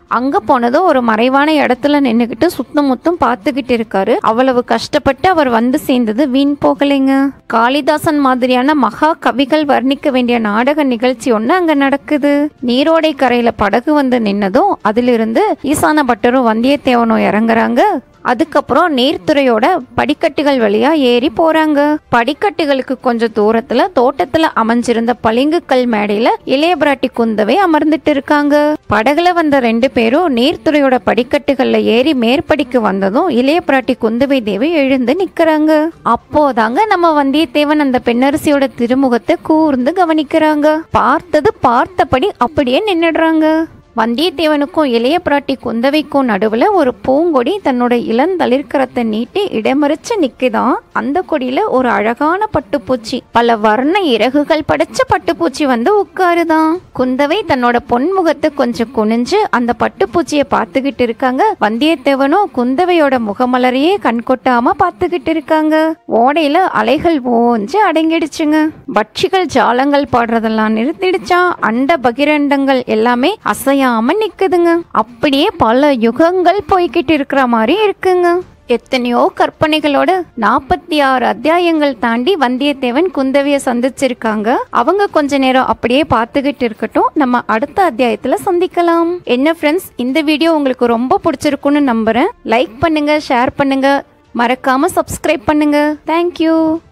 அங்க போனதும் ஒரு மறைவான இடத்துல நின்னுக்கிட்டு சுத்தம் முத்தம் பார்த்துக்கிட்டு இருக்காரு அவ்வளவு கஷ்டப்பட்டு அவர் வந்து சேர்ந்தது வீண் போகலைங்க காளிதாசன் மாதிரியான மகா கவிகள் வர்ணிக்க வேண்டிய நாடக நிகழ்ச்சி ஒண்ணு அங்க நடக்குது நீரோடை கரையில படகு வந்து நின்னதும் அதிலிருந்து ஈசான பட்டரும் வந்தியத்தேவனும் இறங்குறாங்க அதுக்கப்புறம் நீர்த்துறையோட படிக்கட்டுகள் வழியா ஏறி போறாங்க படிக்கட்டுகளுக்கு கொஞ்சம் தூரத்துல தோட்டத்துல அமைஞ்சிருந்த பளிங்கு கல் மேடையில இளைய பிராட்டி குந்தவை அமர்ந்துட்டு இருக்காங்க படகுல வந்த ரெண்டு பேரும் நீர்த்துறையோட படிக்கட்டுகள்ல ஏறி மேற்படிக்கு வந்ததும் இளைய பிராட்டி குந்தவை தேவி எழுந்து நிக்கிறாங்க அப்போதாங்க நம்ம வந்தியத்தேவன் அந்த பெண்ணரசியோட திருமுகத்தை கூர்ந்து கவனிக்கிறாங்க பார்த்தது பார்த்தபடி அப்படியே நின்னுடுறாங்க வந்தியத்தேவனுக்கும் இளைய பிராட்டி குந்தவைக்கும் நடுவுல ஒரு பூங்கொடி தன்னோட இளந்தளிர்கரத்தை நீட்டி இடமறிச்சு நிக்குதாம் அந்த கொடியில ஒரு அழகான பட்டுப்பூச்சி பல வர்ண இறகுகள் படைச்ச பட்டுப்பூச்சி வந்து உட்காருதான் குந்தவை தன்னோட பொன்முகத்தை கொஞ்சம் குனிஞ்சு அந்த பட்டுப்பூச்சியை பார்த்துக்கிட்டு இருக்காங்க வந்தியத்தேவனும் குந்தவையோட முகமலரையே கண் கொட்டாம பார்த்துக்கிட்டு இருக்காங்க ஓடையில அலைகள் ஓஞ்சு அடங்கிடுச்சுங்க பட்சிகள் ஜாலங்கள் பாடுறதெல்லாம் நிறுத்திடுச்சா அண்ட பகிரண்டங்கள் எல்லாமே அசையாம நிக்குதுங்க அப்படியே பல யுகங்கள் போய்கிட்டு இருக்கிற மாதிரி இருக்குங்க எத்தனையோ கற்பனைகளோட நாற்பத்தி ஆறு அத்தியாயங்கள் தாண்டி வந்தியத்தேவன் குந்தவிய சந்திச்சிருக்காங்க அவங்க கொஞ்ச நேரம் அப்படியே பார்த்துக்கிட்டு இருக்கட்டும் நம்ம அடுத்த அத்தியாயத்துல சந்திக்கலாம் என்ன ஃப்ரெண்ட்ஸ் இந்த வீடியோ உங்களுக்கு ரொம்ப பிடிச்சிருக்குன்னு நம்புறேன் லைக் பண்ணுங்க ஷேர் பண்ணுங்க மறக்காம சப்ஸ்கிரைப் பண்ணுங்க தேங்க்யூ